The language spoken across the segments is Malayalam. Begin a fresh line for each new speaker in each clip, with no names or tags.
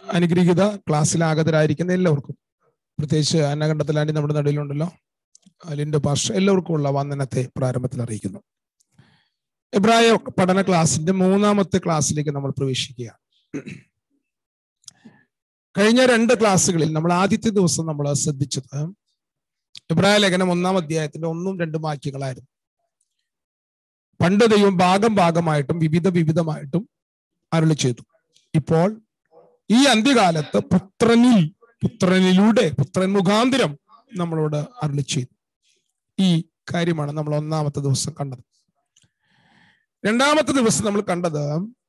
അനുഗ്രഹീത ക്ലാസ്സിൽ ആഗതരായിരിക്കുന്ന എല്ലാവർക്കും പ്രത്യേകിച്ച് അന്നകണ്ഠത്തിലാണ്ടി നമ്മുടെ നടുവിലുണ്ടല്ലോ ലിൻഡോ പാഷ എല്ലാവർക്കും ഉള്ള വന്ദനത്തെ പ്രാരംഭത്തിൽ അറിയിക്കുന്നു എബ്രായ പഠന ക്ലാസിന്റെ മൂന്നാമത്തെ ക്ലാസ്സിലേക്ക് നമ്മൾ പ്രവേശിക്കുകയാണ് കഴിഞ്ഞ രണ്ട് ക്ലാസ്സുകളിൽ നമ്മൾ ആദ്യത്തെ ദിവസം നമ്മൾ ശ്രദ്ധിച്ചത് എബ്രായ ലേഖനം ഒന്നാം അധ്യായത്തിന്റെ ഒന്നും രണ്ടും വാക്യങ്ങളായിരുന്നു പണ്ട് ദൈവം ഭാഗം ഭാഗമായിട്ടും വിവിധ വിവിധമായിട്ടും അരുളി ചെയ്തു ഇപ്പോൾ ഈ അന്ത്യകാലത്ത് പുത്രനിൽ പുത്രനിലൂടെ പുത്രൻ മുഖാന്തരം നമ്മളോട് അരുളി ചെയ്തു ഈ കാര്യമാണ് നമ്മൾ ഒന്നാമത്തെ ദിവസം കണ്ടത് രണ്ടാമത്തെ ദിവസം നമ്മൾ കണ്ടത്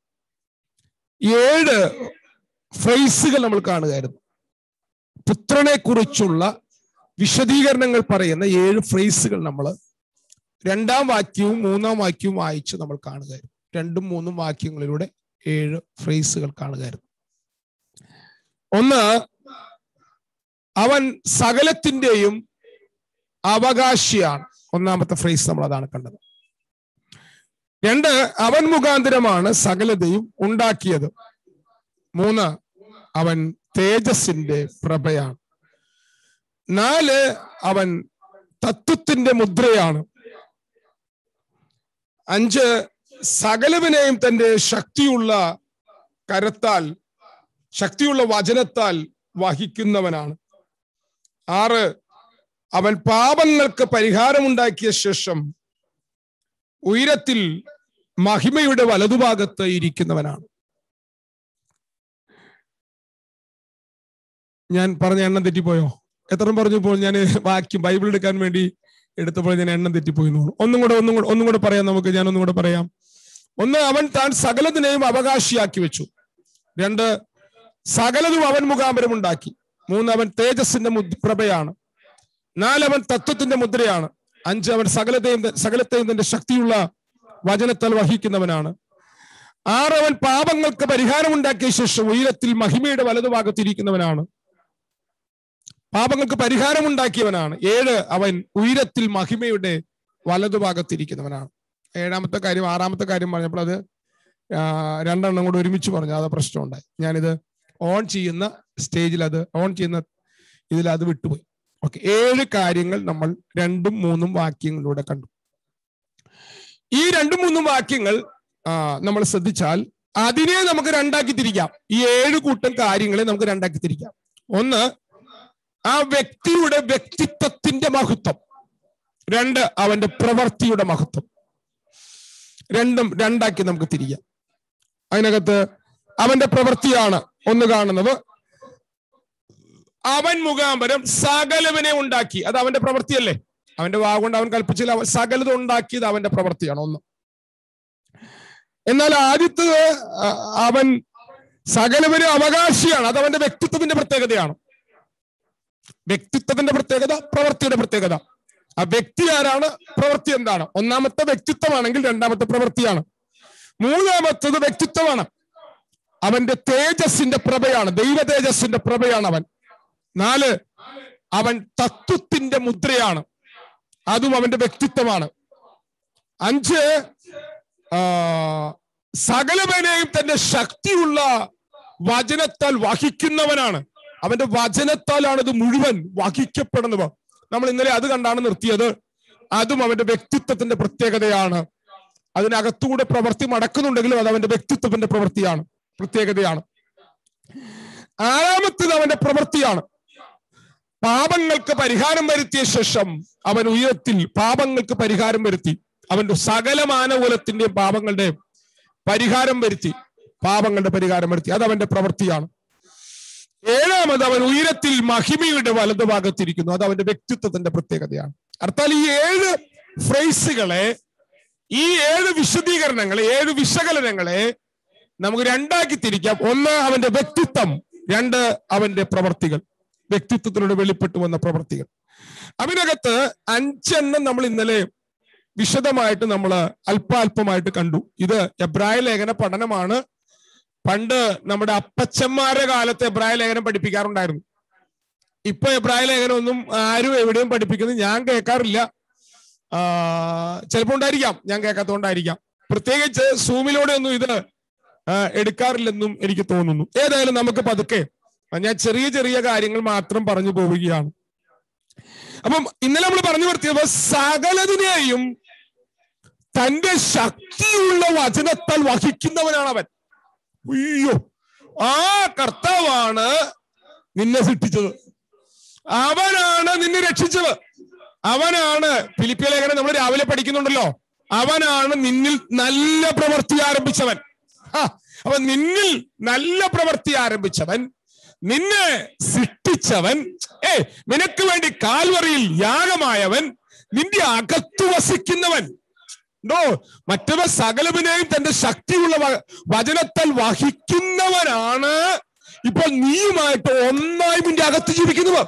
ഏഴ് ഫ്രൈസുകൾ നമ്മൾ കാണുകയായിരുന്നു പുത്രനെ കുറിച്ചുള്ള വിശദീകരണങ്ങൾ പറയുന്ന ഏഴ് ഫ്രേസുകൾ നമ്മൾ രണ്ടാം വാക്യവും മൂന്നാം വാക്യവും വായിച്ച് നമ്മൾ കാണുകയായിരുന്നു രണ്ടും മൂന്നും വാക്യങ്ങളിലൂടെ ഏഴ് ഫ്രേസുകൾ കാണുകയായിരുന്നു ഒന്ന് അവൻ സകലത്തിന്റെയും അവകാശിയാണ് ഒന്നാമത്തെ ഫ്രേസ് നമ്മൾ അതാണ് കണ്ടത് രണ്ട് അവൻ മുഖാന്തരമാണ് സകലതയും ഉണ്ടാക്കിയത് മൂന്ന് അവൻ തേജസിന്റെ പ്രഭയാണ് നാല് അവൻ തത്വത്തിന്റെ മുദ്രയാണ് അഞ്ച് സകലവിനെയും തന്റെ ശക്തിയുള്ള കരത്താൽ ശക്തിയുള്ള വചനത്താൽ വഹിക്കുന്നവനാണ് ആറ് അവൻ പാപങ്ങൾക്ക് പരിഹാരമുണ്ടാക്കിയ ശേഷം ഉയരത്തിൽ മഹിമയുടെ വലതുഭാഗത്ത് ഇരിക്കുന്നവനാണ് ഞാൻ പറഞ്ഞ എണ്ണം തെറ്റിപ്പോയോ എത്ര പറഞ്ഞപ്പോൾ ഞാൻ വാക്യം ബൈബിൾ എടുക്കാൻ വേണ്ടി എടുത്തപ്പോൾ ഞാൻ എണ്ണം തെറ്റിപ്പോയി ഒന്നും കൂടെ ഒന്നും കൂടെ ഒന്നും കൂടെ പറയാം നമുക്ക് ഞാൻ ഒന്നും കൂടെ പറയാം ഒന്ന് അവൻ താൻ സകലതിനെയും അവകാശിയാക്കി വെച്ചു രണ്ട് സകലതും അവൻ മുഖാന്തരം ഉണ്ടാക്കി മൂന്ന് അവൻ തേജസ്സിന്റെ പ്രഭയാണ് നാല് അവൻ തത്വത്തിന്റെ മുദ്രയാണ് അഞ്ച് അവൻ സകലത്തെയും സകലത്തെയും തന്റെ ശക്തിയുള്ള വചനത്താൽ വഹിക്കുന്നവനാണ് ആറ് അവൻ പാപങ്ങൾക്ക് പരിഹാരമുണ്ടാക്കിയ ശേഷം ഉയരത്തിൽ മഹിമയുടെ വലതുഭാഗത്തിരിക്കുന്നവനാണ് പാപങ്ങൾക്ക് പരിഹാരമുണ്ടാക്കിയവനാണ് ഏഴ് അവൻ ഉയരത്തിൽ മഹിമയുടെ വലതുഭാഗത്തിരിക്കുന്നവനാണ് ഏഴാമത്തെ കാര്യം ആറാമത്തെ കാര്യം പറഞ്ഞപ്പോൾ അത് രണ്ടെണ്ണം കൂടെ ഒരുമിച്ച് പറഞ്ഞു അത് പ്രശ്നമുണ്ടായി ഞാനിത് ഓൺ ചെയ്യുന്ന സ്റ്റേജിൽ അത് ഓൺ ചെയ്യുന്ന ഇതിൽ അത് വിട്ടുപോയി ഓക്കെ ഏഴ് കാര്യങ്ങൾ നമ്മൾ രണ്ടും മൂന്നും വാക്യങ്ങളിലൂടെ കണ്ടു ഈ രണ്ടും മൂന്നും വാക്യങ്ങൾ നമ്മൾ ശ്രദ്ധിച്ചാൽ അതിനെ നമുക്ക് രണ്ടാക്കി തിരിക്കാം ഈ ഏഴ് കൂട്ടം കാര്യങ്ങളെ നമുക്ക് രണ്ടാക്കി തിരിക്കാം ഒന്ന് ആ വ്യക്തിയുടെ വ്യക്തിത്വത്തിന്റെ മഹത്വം രണ്ട് അവന്റെ പ്രവൃത്തിയുടെ മഹത്വം രണ്ടും രണ്ടാക്കി നമുക്ക് തിരിക്കാം അതിനകത്ത് അവന്റെ പ്രവൃത്തിയാണ് ഒന്ന് കാണുന്നത് അവൻ മുഖാന്തരം സകലവനെ ഉണ്ടാക്കി അത് അവന്റെ പ്രവൃത്തിയല്ലേ അവന്റെ വാഗുകൊണ്ട് അവൻ കൽപ്പിച്ചില്ല അവൻ സകലത ഉണ്ടാക്കിയത് അവന്റെ പ്രവൃത്തിയാണ് ഒന്ന് എന്നാൽ ആദ്യത്തത് അവൻ സകലവന് അവകാശിയാണ് അത് അവന്റെ വ്യക്തിത്വത്തിന്റെ പ്രത്യേകതയാണ് വ്യക്തിത്വത്തിന്റെ പ്രത്യേകത പ്രവൃത്തിയുടെ പ്രത്യേകത ആ വ്യക്തി ആരാണ് പ്രവൃത്തി എന്താണ് ഒന്നാമത്തെ വ്യക്തിത്വമാണെങ്കിൽ രണ്ടാമത്തെ പ്രവൃത്തിയാണ് മൂന്നാമത്തത് വ്യക്തിത്വമാണ് അവന്റെ തേജസ്സിന്റെ പ്രഭയാണ് ദൈവ തേജസ്സിന്റെ പ്രഭയാണ് അവൻ നാല് അവൻ തത്വത്തിന്റെ മുദ്രയാണ് അതും അവന്റെ വ്യക്തിത്വമാണ് അഞ്ച് സകലവനെയും തന്റെ ശക്തിയുള്ള വചനത്താൽ വഹിക്കുന്നവനാണ് അവന്റെ വചനത്താലാണ് ഇത് മുഴുവൻ വഹിക്കപ്പെടുന്നത് നമ്മൾ ഇന്നലെ അത് കണ്ടാണ് നിർത്തിയത് അതും അവന്റെ വ്യക്തിത്വത്തിന്റെ പ്രത്യേകതയാണ് അതിനകത്തുകൂടെ പ്രവൃത്തി മടക്കുന്നുണ്ടെങ്കിലും അത് അവന്റെ വ്യക്തിത്വത്തിന്റെ പ്രവൃത്തിയാണ് പ്രത്യേകതയാണ് ആറാമത്തത് അവന്റെ പ്രവൃത്തിയാണ് പാപങ്ങൾക്ക് പരിഹാരം വരുത്തിയ ശേഷം അവൻ ഉയരത്തിൽ പാപങ്ങൾക്ക് പരിഹാരം വരുത്തി അവന്റെ സകല മാനകുലത്തിന്റെയും പാപങ്ങളുടെ പരിഹാരം വരുത്തി പാപങ്ങളുടെ പരിഹാരം വരുത്തി അത് അവന്റെ പ്രവൃത്തിയാണ് ഏഴാമത് അവൻ ഉയരത്തിൽ മഹിമയുടെ വലതുഭാഗത്തിരിക്കുന്നു അത് അവന്റെ വ്യക്തിത്വത്തിന്റെ പ്രത്യേകതയാണ് അർത്ഥാൽ ഈ ഏഴ് ഫ്രേസുകളെ ഈ ഏഴ് വിശദീകരണങ്ങളെ ഏഴ് വിശകലനങ്ങളെ നമുക്ക് രണ്ടാക്കി തിരിക്കാം ഒന്ന് അവന്റെ വ്യക്തിത്വം രണ്ട് അവന്റെ പ്രവർത്തികൾ വ്യക്തിത്വത്തിലൂടെ വെളിപ്പെട്ടു വന്ന പ്രവർത്തികൾ അതിനകത്ത് അഞ്ചെണ്ണം നമ്മൾ ഇന്നലെ വിശദമായിട്ട് നമ്മൾ അല്പാൽപമായിട്ട് കണ്ടു ഇത് എബ്രായ ലേഖന പഠനമാണ് പണ്ട് നമ്മുടെ അപ്പച്ചന്മാരുടെ കാലത്ത് എബ്രായ ലേഖനം പഠിപ്പിക്കാറുണ്ടായിരുന്നു ഇപ്പൊ എബ്രായ ലേഖനം ഒന്നും ആരും എവിടെയും പഠിപ്പിക്കുന്നത് ഞാൻ കേൾക്കാറില്ല ചിലപ്പോൾ ഉണ്ടായിരിക്കാം ഞാൻ കേൾക്കാത്തതുകൊണ്ടായിരിക്കാം പ്രത്യേകിച്ച് സൂമിലൂടെ ഒന്നും ഇത് ആ, എടുക്കാറില്ലെന്നും എനിക്ക് തോന്നുന്നു ഏതായാലും നമുക്ക് പതുക്കെ ആ, ഞാൻ ചെറിയ ചെറിയ കാര്യങ്ങൾ മാത്രം പറഞ്ഞു പോവുകയാണ് അപ്പം ഇന്നലെ നമ്മൾ പറഞ്ഞു നിർത്തിയപ്പോ സകലതിനെയും തന്റെ ശക്തിയുള്ള വചനത്താൽ വഹിക്കുന്നവനാണ് അവൻ അയ്യോ ആ കർത്താവാണ് നിന്നെ സൃഷ്ടിച്ചത് അവനാണ് നിന്നെ രക്ഷിച്ചത് അവനാണ് ഫിലിപ്പിയ ലേഖനം നമ്മൾ രാവിലെ പഠിക്കുന്നുണ്ടല്ലോ അവനാണ് നിന്നിൽ നല്ല പ്രവൃത്തി ആരംഭിച്ചവൻ ഹാ, അപ്പൊ നിന്നിൽ നല്ല പ്രവൃത്തി ആരംഭിച്ചവൻ നിന്നെ സൃഷ്ടിച്ചവൻ ഏ നിനക്ക് വേണ്ടി കാൽവറിയിൽ യാഗമായവൻ നിന്റെ അകത്തു വസിക്കുന്നവൻ ഉണ്ടോ മറ്റവ സകലവിനെയും തന്റെ ശക്തിയുള്ള വ- വചനത്താൽ വഹിക്കുന്നവനാണ് ഇപ്പോൾ നീയുമായിട്ട് ഒന്നായി നിന്റെ അകത്ത് ജീവിക്കുന്നവർ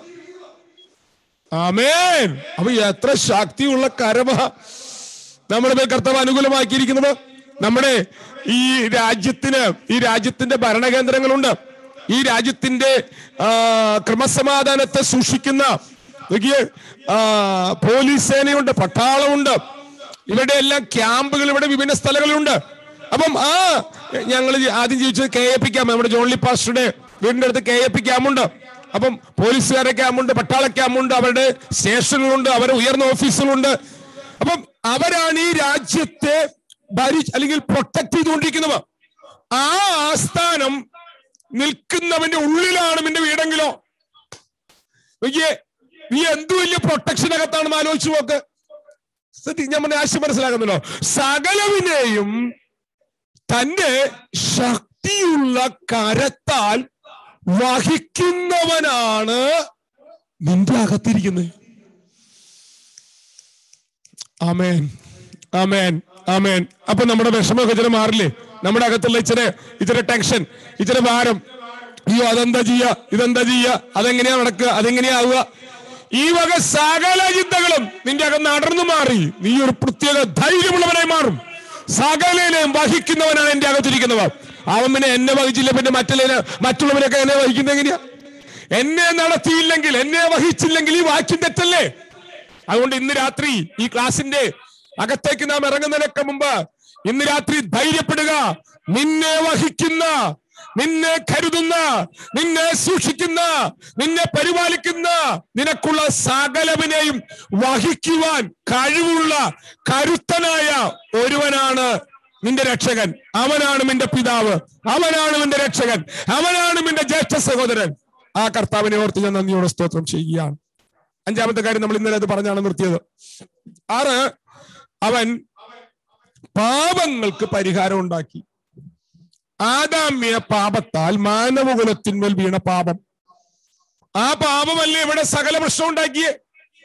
ആമേൻ അപ്പൊ എത്ര ശക്തിയുള്ള കരമ നമ്മുടെ മേൽ കർത്താവ് അനുകൂലമാക്കിയിരിക്കുന്നത് നമ്മുടെ ഈ രാജ്യത്തിന് ഈ രാജ്യത്തിന്റെ ഭരണകേന്ദ്രങ്ങളുണ്ട് ഈ രാജ്യത്തിന്റെ ആ, ക്രമസമാധാനത്തെ സൂക്ഷിക്കുന്ന നോക്കിയേ ആ, പോലീസ് സേനയുണ്ട് പട്ടാളമുണ്ട് ഇവിടെ എല്ലാം ക്യാമ്പുകൾ ഇവിടെ വിഭിന്ന സ്ഥലങ്ങളുണ്ട് അപ്പം ആ ഞങ്ങൾ ആദ്യം ചോദിച്ചത് കെ എ പി ക്യാമ്പ് നമ്മുടെ ജോൺലി പാസ്റ്ററുടെ വീടിന്റെ അടുത്ത് കെ എ പി ക്യാമ്പുണ്ട് അപ്പം പോലീസുകാരെ ക്യാമ്പുണ്ട് പട്ടാള ക്യാമ്പുണ്ട് അവരുടെ സ്റ്റേഷനുകളുണ്ട് അവരുടെ ഉയർന്ന ഓഫീസുകളുണ്ട് അപ്പം അവരാണ് ഈ രാജ്യത്തെ ഭരി അല്ലെങ്കിൽ പ്രൊട്ടക്ട് ചെയ്തുകൊണ്ടിരിക്കുന്നവർ ആ ആസ്ഥാനം നിൽക്കുന്നവന്റെ ഉള്ളിലാണ് നിന്റെ വീടെങ്കിലോ നോക്കിയേ നീ എന്തു വലിയ പ്രൊട്ടക്ഷനകത്താണെന്ന് ആലോചിച്ചു നോക്ക് ശ്രദ്ധി- ഞാൻ പറഞ്ഞ ആശയം മനസ്സിലാക്കുന്നുണ്ടോ സകലവിനെയും തന്റെ ശക്തിയുള്ള കരത്താൽ വഹിക്കുന്നവനാണ് നിന്റെ അകത്തിരിക്കുന്നത് ആമേൻ ആമേൻ ആമേൻ അപ്പൊ നമ്മുടെ വിഷമമൊക്കെ ഇച്ചിരി മാറില്ലേ നമ്മുടെ അകത്തുള്ള ഇച്ചിരി ഇച്ചിരി ടെൻഷൻ ഇച്ചിരി ഭാരം അയ്യോ അതെന്താ ചെയ്യ ഇതെന്താ ചെയ്യ അതെങ്ങനെയാ നടക്കുക അതെങ്ങനെയാ ആവുക ഈ വക സകല ചിന്തകളും നിന്റെ അകം നടന്നു മാറി നീ ഒരു പ്രത്യേക ധൈര്യമുള്ളവനായി മാറും സകലനെയും വഹിക്കുന്നവനാണ് എന്റെ അകത്തിരിക്കുന്നവർ അവൻ പിന്നെ എന്നെ വഹിച്ചില്ല പിന്നെ മറ്റുള്ള മറ്റുള്ളവരൊക്കെ എന്നെ വഹിക്കുന്നത് എങ്ങനെയാ എന്നെ നടത്തിയില്ലെങ്കിൽ എന്നെ വഹിച്ചില്ലെങ്കിൽ ഈ വാക്യം തെറ്റല്ലേ അതുകൊണ്ട് ഇന്ന് രാത്രി ഈ ക്ലാസിന്റെ അകത്തേക്ക് നാം ഇറങ്ങുന്നതിനൊക്കെ മുമ്പ് ഇന്ന് രാത്രി ധൈര്യപ്പെടുക നിന്നെ വഹിക്കുന്ന നിന്നെ കരുതുന്ന നിന്നെ സൂക്ഷിക്കുന്ന നിന്നെ പരിപാലിക്കുന്ന നിനക്കുള്ള സകലവിനെയും വഹിക്കുവാൻ കഴിവുള്ള കരുത്തനായ ഒരുവനാണ് നിന്റെ രക്ഷകൻ അവനാണ് നിന്റെ പിതാവ് അവനാണ് നിന്റെ രക്ഷകൻ അവനാണ് നിന്റെ ജ്യേഷ്ഠ സഹോദരൻ ആ കർത്താവിനെ ഓർത്ത് ഞാൻ നന്ദിയോടെ സ്തോത്രം ചെയ്യുകയാണ് അഞ്ചാമത്തെ കാര്യം നമ്മൾ ഇന്നലെ അത് പറഞ്ഞാണ് നിർത്തിയത് ആറ് അവൻ പാപങ്ങൾക്ക് പരിഹാരം ഉണ്ടാക്കി ആദാമ്യ പാപത്താൽ മാനവകുലത്തിന്മേൽ വീണ പാപം ആ പാപമല്ലേ ഇവിടെ സകല പ്രശ്നം ഉണ്ടാക്കിയേ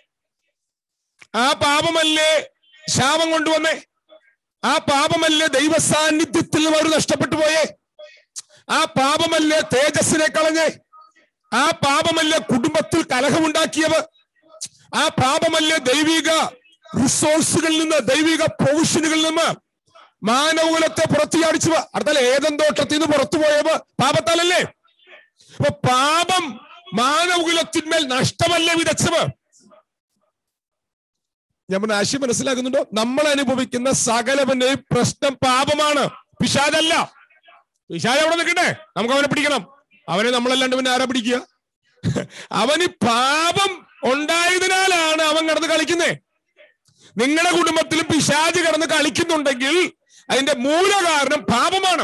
ആ പാപമല്ലേ ശാപം കൊണ്ടുവന്നേ ആ പാപമല്ലേ ദൈവ സാന്നിധ്യത്തിൽ നിന്ന് അവർ നഷ്ടപ്പെട്ടു പോയേ ആ പാപമല്ലേ തേജസ്സിനെ കളഞ്ഞേ ആ പാപമല്ലേ കുടുംബത്തിൽ കലഹമുണ്ടാക്കിയവ ആ പാപമല്ലേ ദൈവിക റിസോഴ്സുകളിൽ നിന്ന് ദൈവിക പ്രൊവിഷനുകളിൽ നിന്ന് മാനവകുലത്തെ പുറത്തിയാടിച്ചവ അർത്ഥം ഏതൻ തോട്ടത്തിൽ നിന്ന് പുറത്തു പോയവ പാപത്താലല്ലേ അപ്പൊ പാപം മാനവകുലത്തിന്മേൽ നഷ്ടമല്ലേ വിതച്ചവ ഞാൻ പറഞ്ഞ ആശയം മനസ്സിലാക്കുന്നുണ്ടോ നമ്മൾ അനുഭവിക്കുന്ന സകലവന്റെയും പ്രശ്നം പാപമാണ് പിശാദല്ല പിശാദ് എവിടെ നിൽക്കട്ടെ നമുക്ക് അവനെ പിടിക്കണം അവനെ നമ്മളല്ലാണ്ട് പിന്നെ ആരാ പിടിക്കുക അവന് പാപം ഉണ്ടായതിനാലാണ് അവൻ കിടന്ന് കളിക്കുന്നേ നിങ്ങളുടെ കുടുംബത്തിലും പിശാജ് കിടന്ന് കളിക്കുന്നുണ്ടെങ്കിൽ അതിന്റെ മൂലകാരണം പാപമാണ്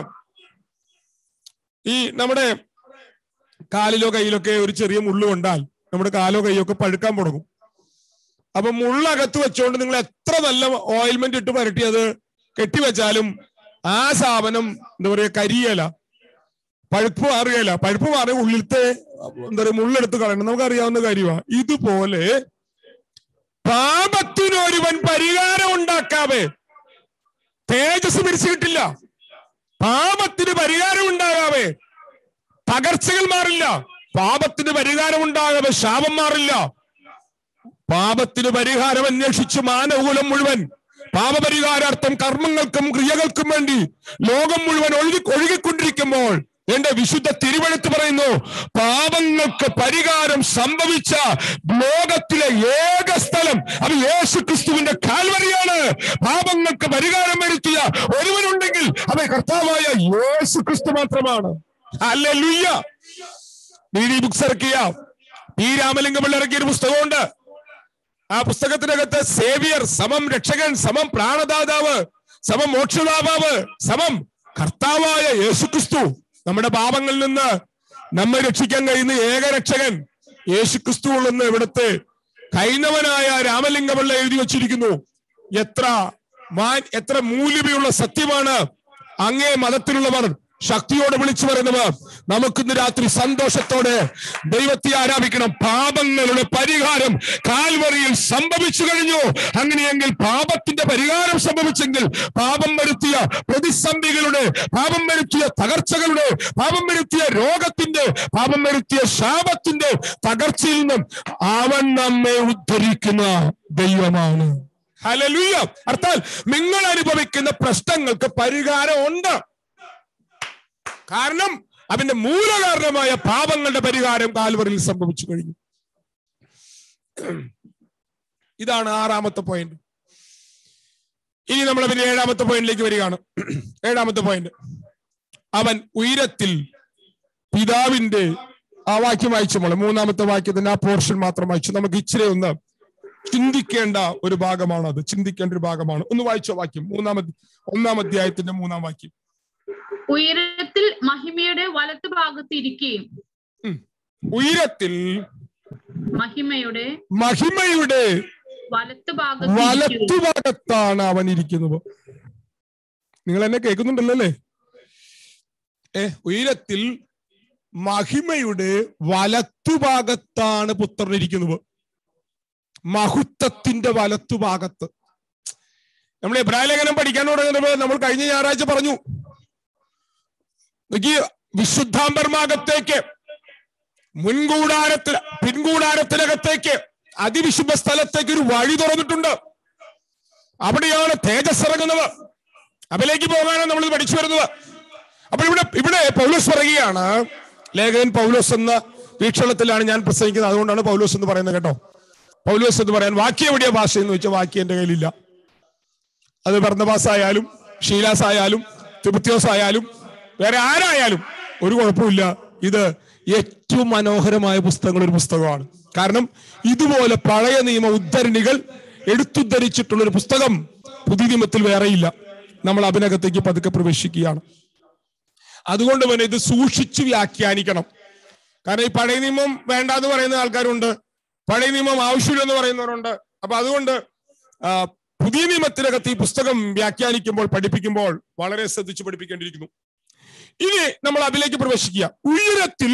ഈ നമ്മുടെ കാലിലോ കയ്യിലൊക്കെ ഒരു ചെറിയ മുള്ളു കൊണ്ടാൽ നമ്മുടെ കാലോ കൈയോ ഒക്കെ പഴുക്കാൻ തുടങ്ങും അപ്പൊ മുള്ളകത്ത് വെച്ചുകൊണ്ട് നിങ്ങൾ എത്ര നല്ല ഓയിൽമെന്റ് ഇട്ട് പരട്ടി അത് കെട്ടിവെച്ചാലും ആ സാധനം എന്താ പറയാ കരിയല പഴുപ്പ് മാറുകയല്ല പഴുപ്പ് മാറിയ ഉള്ളിലത്തെ എന്താ പറയാ മുള്ളെടുത്ത് കളയണം നമുക്കറിയാവുന്ന കാര്യമാണ് ഇതുപോലെ പാപത്തിനൊരുവൻ പരിഹാരം ഉണ്ടാക്കാവേ തേജസ് പിടിച്ചു കിട്ടില്ല പാപത്തിന് പരിഹാരം ഉണ്ടാകാവേ പകർച്ചകൾ മാറില്ല പാപത്തിന് പരിഹാരം ഉണ്ടാകാവേ ശാപം മാറില്ല പാപത്തിന് പരിഹാരം അന്വേഷിച്ച് മാനവകുലം മുഴുവൻ പാപപരിഹാരാർത്ഥം കർമ്മങ്ങൾക്കും ക്രിയകൾക്കും വേണ്ടി ലോകം മുഴുവൻ ഒഴുകി ഒഴുകിക്കൊണ്ടിരിക്കുമ്പോൾ എന്റെ വിശുദ്ധ തിരുവഴുത്ത് പറയുന്നു പാപങ്ങൾക്ക് പരിഹാരം സംഭവിച്ച ലോകത്തിലെ ഏക സ്ഥലം അത് യേശു ക്രിസ്തുവിന്റെ കാൽവരിയാണ് പാപങ്ങൾക്ക് പരിഹാരം വരുത്തിയ ഒരുവനുണ്ടെങ്കിൽ അത് കർത്താവായ യേശു ക്രിസ്തു മാത്രമാണ് അല്ലെ ലുയ്യ ബുക്സ് ഇറക്കിയ പി രാമലിംഗപിള്ള ഇറക്കിയ ഒരു പുസ്തകമുണ്ട് ആ പുസ്തകത്തിനകത്ത് സേവിയർ സമം രക്ഷകൻ സമം പ്രാണദാതാവ് സമം മോക്ഷദാതാവ് സമം കർത്താവായ യേശുക്രിസ്തു നമ്മുടെ പാപങ്ങളിൽ നിന്ന് നമ്മെ രക്ഷിക്കാൻ കഴിയുന്ന ഏക രക്ഷകൻ യേശുക്രിസ്തു ഉള്ളെന്ന് ഇവിടുത്തെ കൈനവനായ രാമലിംഗപിള്ള എഴുതി വച്ചിരിക്കുന്നു എത്ര മാൻ എത്ര മൂല്യതയുള്ള സത്യമാണ് അങ്ങേ മതത്തിലുള്ളവർ ശക്തിയോടെ വിളിച്ചു പറയുന്നവർ നമുക്കിന്ന് രാത്രി സന്തോഷത്തോടെ ദൈവത്തെ ആരാധിക്കണം പാപങ്ങളുടെ പരിഹാരം കാൽവറിയിൽ സംഭവിച്ചു കഴിഞ്ഞു അങ്ങനെയെങ്കിൽ പാപത്തിന്റെ പരിഹാരം സംഭവിച്ചെങ്കിൽ പാപം വരുത്തിയ പ്രതിസന്ധികളുടെ പാപം വരുത്തിയ തകർച്ചകളുടെ പാപം വരുത്തിയ രോഗത്തിന്റെ പാപം വരുത്തിയ ശാപത്തിന്റെ തകർച്ചയിൽ നിന്നും അവൻ നമ്മെ ഉദ്ധരിക്കുന്ന ദൈവമാണ് ഹലലുയ്യ അർത്ഥാൽ നിങ്ങൾ അനുഭവിക്കുന്ന പ്രശ്നങ്ങൾക്ക് പരിഹാരം ഉണ്ട് കാരണം അതിന്റെ മൂലകാരണമായ പാപങ്ങളുടെ പരിഹാരം കാൽവറിൽ സംഭവിച്ചു കഴിഞ്ഞു ഇതാണ് ആറാമത്തെ പോയിന്റ് ഇനി നമ്മൾ പിന്നെ ഏഴാമത്തെ പോയിന്റിലേക്ക് വരികയാണ് ഏഴാമത്തെ പോയിന്റ് അവൻ ഉയരത്തിൽ പിതാവിന്റെ ആ വാക്യം വായിച്ചു മോളെ മൂന്നാമത്തെ വാക്യത്തിന്റെ ആ പോർഷൻ മാത്രം വായിച്ചു നമുക്ക് ഇച്ചിരി ഒന്ന് ചിന്തിക്കേണ്ട ഒരു ഭാഗമാണ് അത് ചിന്തിക്കേണ്ട ഒരു ഭാഗമാണ് ഒന്ന് വായിച്ചോ വാക്യം മൂന്നാമത് ഒന്നാം അധ്യായത്തിന്റെ മൂന്നാം വാക്യം
ഉയരത്തിൽ മഹിമയുടെ വലത്ത് ഭാഗത്ത് ഇരിക്കുകയും
ഉയരത്തിൽ
മഹിമയുടെ
മഹിമയുടെ
വലത്ത് ഭാഗത്ത് ഇരിക്കുകയും
വലത്തുഭാഗത്താണ് അവൻ ഇരിക്കുന്നത് നിങ്ങൾ എന്നെ കേൾക്കുന്നുണ്ടല്ലോ അല്ലേ ഏ ഉയരത്തിൽ മഹിമയുടെ വലത്തുഭാഗത്താണ് പുത്രൻ ഇരിക്കുന്നത് മഹുത്വത്തിന്റെ വലത്തുഭാഗത്ത് നമ്മൾ എബ്രാഹിം ലേഖനം പഠിക്കാൻ തുടങ്ങുന്നത് നമ്മൾ കഴിഞ്ഞ ഞായറാഴ്ച പറഞ്ഞു നോക്കി വിശുദ്ധാംബർമാകത്തേക്ക് മുൻകൂടാരത്തിൽ പിൻകൂടാരത്തിനകത്തേക്ക് അതിവിശുദ്ധ സ്ഥലത്തേക്ക് ഒരു വഴി തുറന്നിട്ടുണ്ട് അവിടെയാണ് തേജസ് ഇറങ്ങുന്നത് അതിലേക്ക് പോകാനാണ് നമ്മൾ പഠിച്ചു വരുന്നത് അപ്പോൾ ഇവിടെ ഇവിടെ പൗലോസ് പറയുകയാണ് ലേഖകൻ പൗലോസ് എന്ന വീക്ഷണത്തിലാണ് ഞാൻ പ്രസംഗിക്കുന്നത് അതുകൊണ്ടാണ് പൗലോസ് എന്ന് പറയുന്നത് കേട്ടോ പൗലോസ് എന്ന് പറയാൻ വാക്യം എവിടെയാ ഭാഷ എന്ന് വെച്ചാൽ വാക്യം എന്റെ കയ്യിലില്ല അത് ഭർണബാസ് ആയാലും ഷീലാസ് ആയാലും തിബുത്യോസ് ആയാലും വേറെ ആരായാലും ഒരു കുഴപ്പമില്ല ഇത് ഏറ്റവും മനോഹരമായ പുസ്തകങ്ങൾ ഒരു പുസ്തകമാണ് കാരണം ഇതുപോലെ പഴയ നിയമ ഉദ്ധരണികൾ എടുത്തുദ്ധരിച്ചിട്ടുള്ള ഒരു പുസ്തകം പുതിയ നിയമത്തിൽ വേറെയില്ല നമ്മൾ അതിനകത്തേക്ക് പതുക്കെ പ്രവേശിക്കുകയാണ് അതുകൊണ്ട് തന്നെ ഇത് സൂക്ഷിച്ച് വ്യാഖ്യാനിക്കണം കാരണം ഈ പഴയ നിയമം വേണ്ട എന്ന് പറയുന്ന ആൾക്കാരുണ്ട് പഴയ നിയമം ആവശ്യമില്ലെന്ന് പറയുന്നവരുണ്ട് അപ്പൊ അതുകൊണ്ട് ആ, പുതിയ നിയമത്തിനകത്ത് ഈ പുസ്തകം വ്യാഖ്യാനിക്കുമ്പോൾ പഠിപ്പിക്കുമ്പോൾ വളരെ ശ്രദ്ധിച്ച് പഠിപ്പിക്കേണ്ടിയിരിക്കുന്നു ഇനി നമ്മൾ അതിലേക്ക് പ്രവേശിക്കുക ഉയരത്തിൽ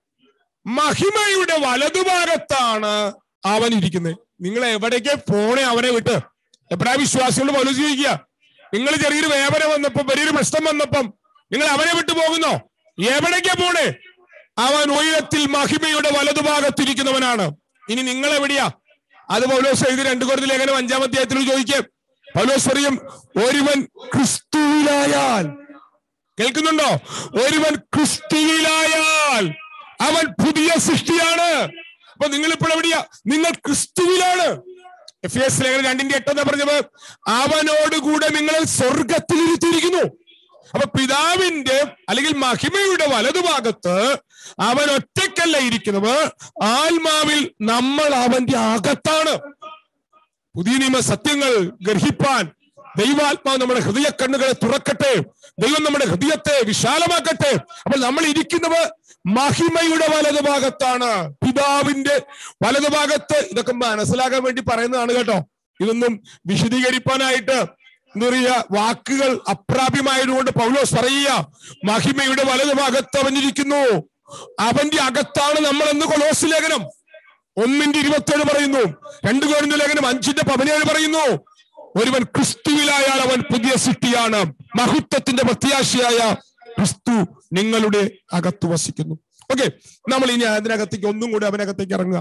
മഹിമയുടെ വലതുഭാഗത്താണ് അവൻ ഇരിക്കുന്നത് നിങ്ങൾ എവിടേക്ക് പോണേ അവനെ വിട്ട് എപ്പോഴാ വിശ്വാസികൾ പോലും ചോദിക്കുക നിങ്ങൾ ചെറിയൊരു വേദന വന്നപ്പോ വലിയൊരു പ്രശ്നം വന്നപ്പം നിങ്ങൾ അവനെ വിട്ടു പോകുന്നോ എവിടേക്കാ പോണേ അവൻ ഉയരത്തിൽ മഹിമയുടെ വലതുഭാഗത്തിരിക്കുന്നവനാണ് ഇനി നിങ്ങൾ എവിടെയാ അത് പൗലോസ് എഴുതി രണ്ടു കുറച്ച് ലേഖനം അഞ്ചാം അധ്യായത്തിൽ ചോദിക്കും പൗലോസ് പറയും ഒരുവൻ ക്രിസ്തുവിലായാൽ കേൾക്കുന്നുണ്ടോ ഒരുവൻ ക്രിസ്തുവിലായാൽ അവൻ പുതിയ സൃഷ്ടിയാണ് അപ്പൊ നിങ്ങൾ ഇപ്പോൾ എവിടെയാ നിങ്ങൾ ക്രിസ്തുവിലാണ് എഫ് എസ് ലേഖനം രണ്ടിന്റെ എട്ടെന്ന് പറഞ്ഞത് അവനോടുകൂടെ നിങ്ങളെ സ്വർഗത്തിൽ ഇരുത്തിയിരിക്കുന്നു അപ്പൊ പിതാവിന്റെ അല്ലെങ്കിൽ മഹിമയുടെ വലതുഭാഗത്ത് അവൻ ഒറ്റയ്ക്കല്ല ഇരിക്കുന്നത് ആത്മാവിൽ നമ്മൾ അവന്റെ അകത്താണ് പുതിയ നിയമ സത്യങ്ങൾ ഗ്രഹിപ്പാൻ ദൈവാത്മാവ് നമ്മുടെ ഹൃദയ കണ്ണുകളെ തുറക്കട്ടെ ദൈവം നമ്മുടെ ഹൃദയത്തെ വിശാലമാക്കട്ടെ അപ്പോൾ നമ്മൾ ഇരിക്കുന്നത് മഹിമയുടെ വലതുഭാഗത്താണ് പിതാവിന്റെ വലതുഭാഗത്ത് ഇതൊക്കെ മനസ്സിലാക്കാൻ വേണ്ടി പറയുന്നതാണ് കേട്ടോ ഇതൊന്നും വിശദീകരിക്കാനായിട്ട് എന്താ പറയുക വാക്കുകൾ അപ്രാപ്യമായതുകൊണ്ട് പൗലോസ് പറയുക മഹിമയുടെ വലതുഭാഗത്ത് അവനിരിക്കുന്നു അവന്റെ അകത്താണ് നമ്മൾ എന്ന് കൊളോസ് ലേഖനം ഒന്നിന്റെ ഇരുപത്തേഴ് പറയുന്നു രണ്ടു കോരിന്റെ ലേഖനം അഞ്ചിന്റെ പതിനേഴ് പറയുന്നു ഒരുവൻ ക്രിസ്തുവിലായാൽ അവൻ പുതിയ സൃഷ്ടിയാണ് മഹത്വത്തിന്റെ പ്രത്യാശയായ ക്രിസ്തു നിങ്ങളുടെ അകത്ത് വസിക്കുന്നു ഓക്കെ നമ്മൾ ഇനി അതിനകത്തേക്ക് ഒന്നും കൂടി അവനകത്തേക്ക് ഇറങ്ങുക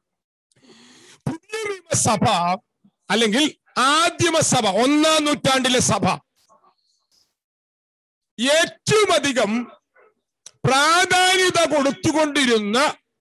പുതിയ നിയമസഭ അല്ലെങ്കിൽ ആദ്യമ സഭ ഒന്നാം നൂറ്റാണ്ടിലെ സഭ ഏറ്റവും അധികം പ്രാധാന്യത കൊടുത്തുകൊണ്ടിരുന്ന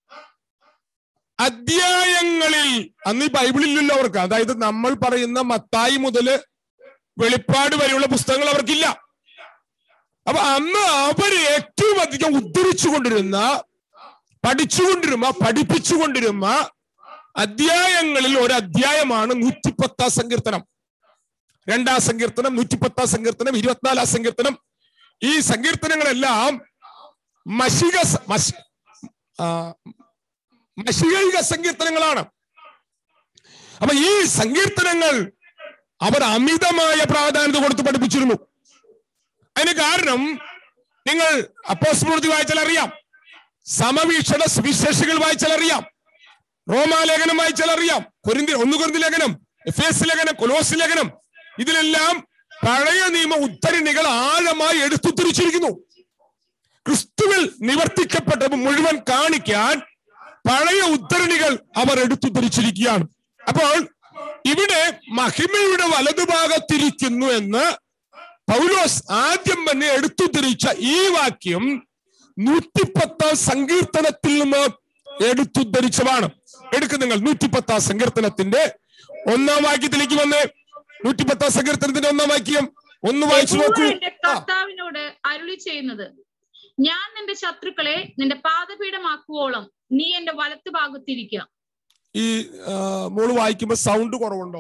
അധ്യായങ്ങളിൽ അന്ന് ഈ ബൈബിളില്ലല്ലോ അവർക്ക് അതായത് നമ്മൾ പറയുന്ന മത്തായി മുതല് വെളിപ്പാട് വരെയുള്ള പുസ്തകങ്ങൾ അവർക്കില്ല അപ്പൊ അന്ന് അവർ ഏറ്റവും അധികം ഉദ്ധരിച്ചുകൊണ്ടിരുന്ന പഠിച്ചുകൊണ്ടിരുന്ന പഠിപ്പിച്ചുകൊണ്ടിരുന്ന അധ്യായങ്ങളിൽ ഒരു അധ്യായമാണ് നൂറ്റിപ്പത്താം സങ്കീർത്തനം രണ്ടാം സങ്കീർത്തനം നൂറ്റിപ്പത്താം സങ്കീർത്തനം ഇരുപത്തിനാലാം സങ്കീർത്തനം ഈ സങ്കീർത്തനങ്ങളെല്ലാം മഷിക സ- മഷ്- ആ, മഷികൈക സങ്കീർത്തനങ്ങളാണ് അപ്പൊ ഈ സങ്കീർത്തനങ്ങൾ അവർ അമിതമായ പ്രാധാന്യത കൊടുത്ത് പഠിപ്പിച്ചിരുന്നു അതിന് കാരണം നിങ്ങൾ അപ്പോസ്മൃതി വായിച്ചാൽ അറിയാം സമവീക്ഷണ സുവിശേഷകൾ വായിച്ചാൽ അറിയാം റോമാലേഖനം വായിച്ചാൽ അറിയാം കൊരിന്തി ഒന്ന് കൊരിന്തി ലേഖനം എഫ് എസ് ലേഖനം കൊലോസ് ലേഖനം ഇതിലെല്ലാം പഴയ നിയമ ഉദ്ധരണികൾ ആഴമായി എടുത്തുത്തിരിച്ചിരിക്കുന്നു ക്രിസ്തുവിൽ നിവർത്തിക്കപ്പെട്ടത് മുഴുവൻ കാണിക്കാൻ പഴയ ഉദ്ധരണികൾ അവർ എടുത്തുദ്ധരിച്ചിരിക്കുകയാണ് അപ്പോൾ ഇവിടെ മഹിമയുടെ വലതുഭാഗത്തിരിക്കുന്നു എന്ന് പൗലോസ് ആദ്യം തന്നെ എടുത്തുദ്ധരിച്ച ഈ വാക്യം നൂറ്റിപ്പത്താം സങ്കീർത്തനത്തിൽ നിന്ന് എടുത്തുദ്ധരിച്ചതാണ് എടുക്കും നിങ്ങൾ നൂറ്റിപ്പത്താം സങ്കീർത്തനത്തിന്റെ ഒന്നാം വാക്യത്തിലേക്ക് വന്ന് നൂറ്റിപ്പത്താം സങ്കീർത്തനത്തിന്റെ ഒന്നാം വാക്യം ഒന്ന് വായിച്ചു
യഹോവ
നോക്കൂ
എന്റെ കർത്താവിനോട് അരുളി ചെയ്യുന്നത് ഞാൻ നിന്റെ ശത്രുക്കളെ നിന്റെ പാദപീഠമാക്കുവോളം നീ എന്റെ വലത്ത് ഭാഗത്തിരിക്കുക
ഈ ആ, മോള് വായിക്കുമ്പോ സൗണ്ട് കുറവുണ്ടോ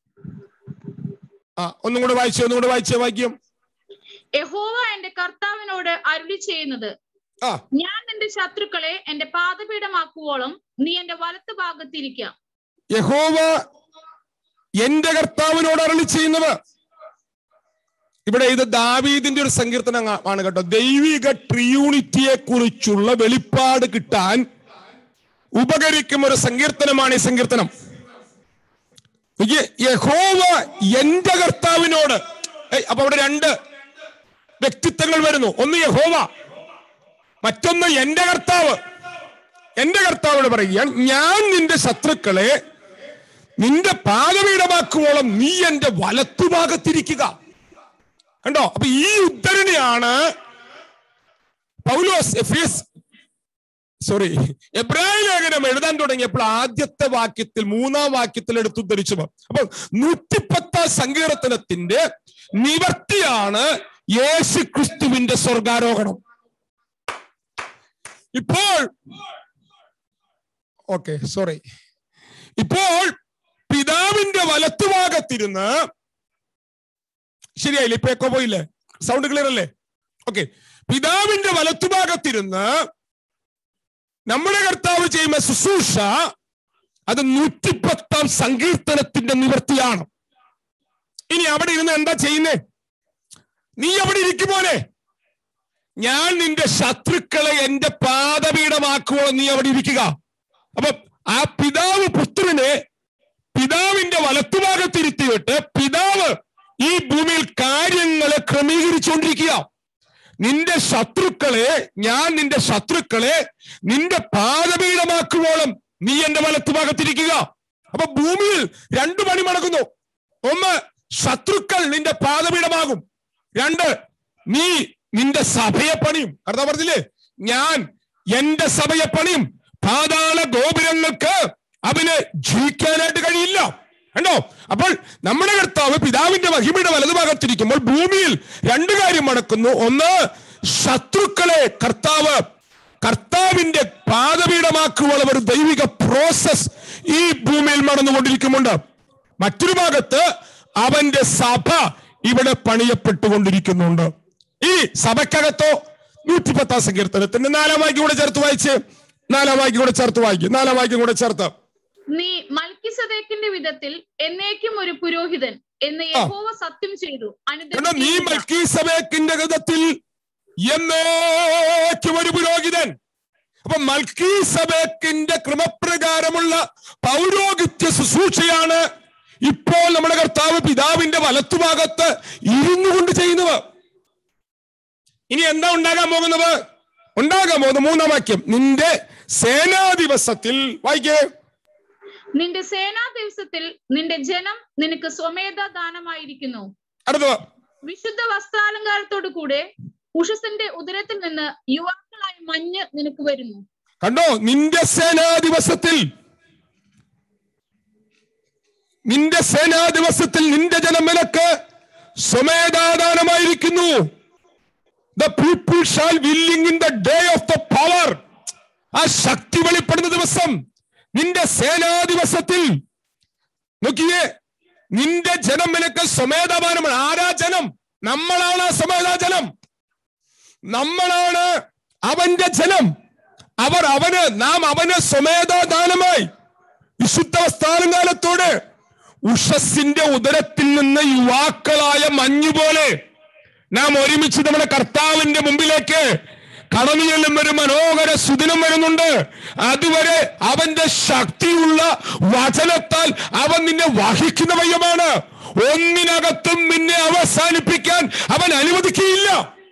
ആ ഒന്നും കൂടെ വായിച്ചേ ഒന്നും കൂടെ വായിച്ചേ വാക്യം
യഹോവ എന്റെ കർത്താവിനോട് അരുളി ചെയ്യുന്നത്
ആ
ഞാൻ നിന്റെ ശത്രുക്കളെ എന്റെ പാദപീഠമാക്കുവോളം നീ എന്റെ വലത്ത് ഭാഗത്തിരിക്കുക
യഹോവ എന്റെ കർത്താവിനോട് അരളി ചെയ്യുന്നത് ഇവിടെ ഇത് ദാവീദിന്റെ ഒരു സങ്കീർത്തനം ആണ് കേട്ടോ ദൈവിക ട്രിയൂണിറ്റിയെ കുറിച്ചുള്ള വെളിപ്പാട് കിട്ടാൻ ഉപകരിക്കുന്ന ഒരു സങ്കീർത്തനമാണ് ഈ സങ്കീർത്തനം നോക്കിയേ, യഹോവ എന്റെ കർത്താവിനോട് ഏയ്, അപ്പൊ അവിടെ രണ്ട് വ്യക്തിത്വങ്ങൾ വരുന്നു ഒന്ന് യഹോവ മറ്റൊന്ന് എന്റെ കർത്താവ് എന്റെ കർത്താവിനോട് പറയുകയാണ് ഞാൻ നിന്റെ ശത്രുക്കളെ നിന്റെ പാദപീഠമാക്കുവോളം നീ എന്റെ വലത്തുഭാഗത്തിരിക്കുക കണ്ടോ അപ്പൊ ഈ ഉദ്ധരണിയാണ് പൗലോസ് എഫീസ് സോറി എബ്രാഹിം ലേഖനം എഴുതാൻ തുടങ്ങിയപ്പോൾ ആദ്യത്തെ വാക്യത്തിൽ മൂന്നാം വാക്യത്തിൽ എടുത്തുദ്ധരിച്ചു അപ്പൊ നൂറ്റിപ്പത്താം സങ്കീർത്തനത്തിന്റെ നിവർത്തിയാണ് യേശു ക്രിസ്തുവിന്റെ സ്വർഗാരോഹണം ഇപ്പോൾ ഓക്കെ സോറി ഇപ്പോൾ പിതാവിന്റെ വലത്തുഭാഗത്തിരുന്ന് ശരിയായില്ലേ ഇപ്പൊ എക്കോ പോയില്ലേ സൗണ്ട് ക്ലിയർ അല്ലേ ഓക്കെ പിതാവിന്റെ വലത്തുഭാഗത്തിരുന്ന് നമ്മുടെ കർത്താവ് ചെയ്യുന്ന ശുശ്രൂഷ അത് നൂറ്റിപ്പത്താം സങ്കീർത്തനത്തിന്റെ നിവൃത്തിയാണ് ഇനി അവിടെ ഇരുന്ന് എന്താ ചെയ്യുന്നേ നീ അവിടെ ഇരിക്കുമോനെ ഞാൻ നിന്റെ ശത്രുക്കളെ എന്റെ പാദപീഠമാക്കുവോ നീ അവിടെ ഇരിക്കുക അപ്പൊ ആ പിതാവ് പുത്രനെ പിതാവിന്റെ വലത്തുഭാഗത്തിരുത്തിയിട്ട് പിതാവ് ഈ ഭൂമിയിൽ കാര്യങ്ങളെ ക്രമീകരിച്ചുകൊണ്ടിരിക്കുക നിന്റെ ശത്രുക്കളെ ഞാൻ നിന്റെ ശത്രുക്കളെ നിന്റെ പാദപീഠമാക്കുവോളം നീ എന്റെ വലത്തുഭാഗത്തിരിക്കുക അപ്പൊ ഭൂമിയിൽ രണ്ടു പണി നടക്കുന്നു ഒന്ന് ശത്രുക്കൾ നിന്റെ പാദപീഠമാകും രണ്ട് നീ നിന്റെ സഭയെ പണിയും കർത്താവ് പറഞ്ഞില്ലേ ഞാൻ എന്റെ സഭയെ പണിയും പാതാള ഗോപുരങ്ങൾക്ക് അവന് ജീവിക്കാനായിട്ട് കഴിയില്ല കണ്ടോ അപ്പോൾ നമ്മുടെ കർത്താവ് പിതാവിന്റെ മഹിമയുടെ വലതുഭാഗത്തിരിക്കുമ്പോൾ ഭൂമിയിൽ രണ്ടു കാര്യം നടക്കുന്നു ഒന്ന് ശത്രുക്കളെ കർത്താവ് കർത്താവിന്റെ പാദപീഠമാക്കുവാനുള്ള ഒരു ദൈവിക പ്രോസസ് ഈ ഭൂമിയിൽ നടന്നുകൊണ്ടിരിക്കുന്നുണ്ട് മറ്റൊരു ഭാഗത്ത് അവന്റെ സഭ ഇവിടെ പണിയപ്പെട്ടുകൊണ്ടിരിക്കുന്നുണ്ട് ഈ സഭയ്ക്കകത്തോ നൂറ്റിപ്പത്താം സങ്കീർത്തനത്തിന്റെ നാലാം വാക്യം കൂടെ ചേർത്ത് വായിച്ച് നാലാം വാക്യം കൂടെ ചേർത്ത് വായിക്കും നാലാം വാക്യം കൂടെ ചേർത്ത്
നീ മൽക്കിസദേക്കിന്റെ വിധത്തിൽ എന്നേക്കും ഒരു പുരോഹിതൻ എന്ന് യഹോവ സത്യം ചെയ്തു
കണ്ടോ നീ
അനുദപിക്കുകയില്ല.
മൽക്കീസബേക്കിന്റെ ഗതത്തിൽ എന്നേക്കും ഒരു പുരോഹിതൻ അപ്പൊ മൽക്കീസബേക്കിന്റെ ക്രമപ്രകാരമുള്ള പൗരോഹിത്യ ശുശ്രൂഷയാണ് ഇപ്പോൾ നമ്മുടെ കർത്താവ് പിതാവിന്റെ വലത്തുഭാഗത്ത് ഇരുന്നു കൊണ്ട് ചെയ്യുന്നത് ഇനി എന്താ ഉണ്ടാകാൻ പോകുന്നത് ഉണ്ടാകാൻ പോകുന്നത് മൂന്നാം വാക്യം നിന്റെ സേനാ ദിവസത്തിൽ വായിക്കേ
നിന്റെ സേനാ ദിവസത്തിൽ നിന്റെ ജനം നിനക്ക് സ്വമേധ ദാനമായിരിക്കുന്നു
അടുത്തത്
വിശുദ്ധ വസ്ത്രാലങ്കാരത്തോടു കൂടെ ഉഷസിന്റെ ഉദരത്തിൽ നിന്ന് യുവാക്കൾ വാക്കുകളായി മഞ്ഞ് നിനക്ക് വരുന്നു
കണ്ടോ നിന്റെ സേനാ ദിവസത്തിൽ നിന്റെ സേനാ ദിവസത്തിൽ നിന്റെ ജനം നിനക്ക് സ്വമേധാദാനമായിരിക്കുന്നു the people shall willing in the day of the power ആ ശക്തി വെളിപ്പെടുന്ന ദിവസം നിന്റെ സേനാ ദിവസത്തിൽ നോക്കിയേ നിന്റെ ജനം നിനക്ക് സ്വമേധാദാനമാണ് ആരാ ജനം നമ്മളാണ് ആ സ്വമേധാജനം നമ്മളാണ് അവന്റെ ജനം അവർ അവന് നാം അവന് സ്വമേധാദാനമായി വിശുദ്ധ സ്ഥാനകാലത്തോട് ഉഷസിന്റെ ഉദരത്തിൽ നിന്ന് യുവാക്കളായ മഞ്ഞുപോലെ നാം ഒരുമിച്ച് നമ്മുടെ കർത്താവിന്റെ മുമ്പിലേക്ക് കടന്നു ചെല്ലുന്ന ഒരു മനോഹര സുദിനം വരുന്നുണ്ട് അതുവരെ അവന്റെ ശക്തിയുള്ള വചനത്താൽ അവൻ നിന്നെ വഹിക്കുന്ന വയ്യമാണ് ഒന്നിനകത്തും നിന്നെ അവസാനിപ്പിക്കാൻ അവൻ അനുവദിക്കുകയില്ല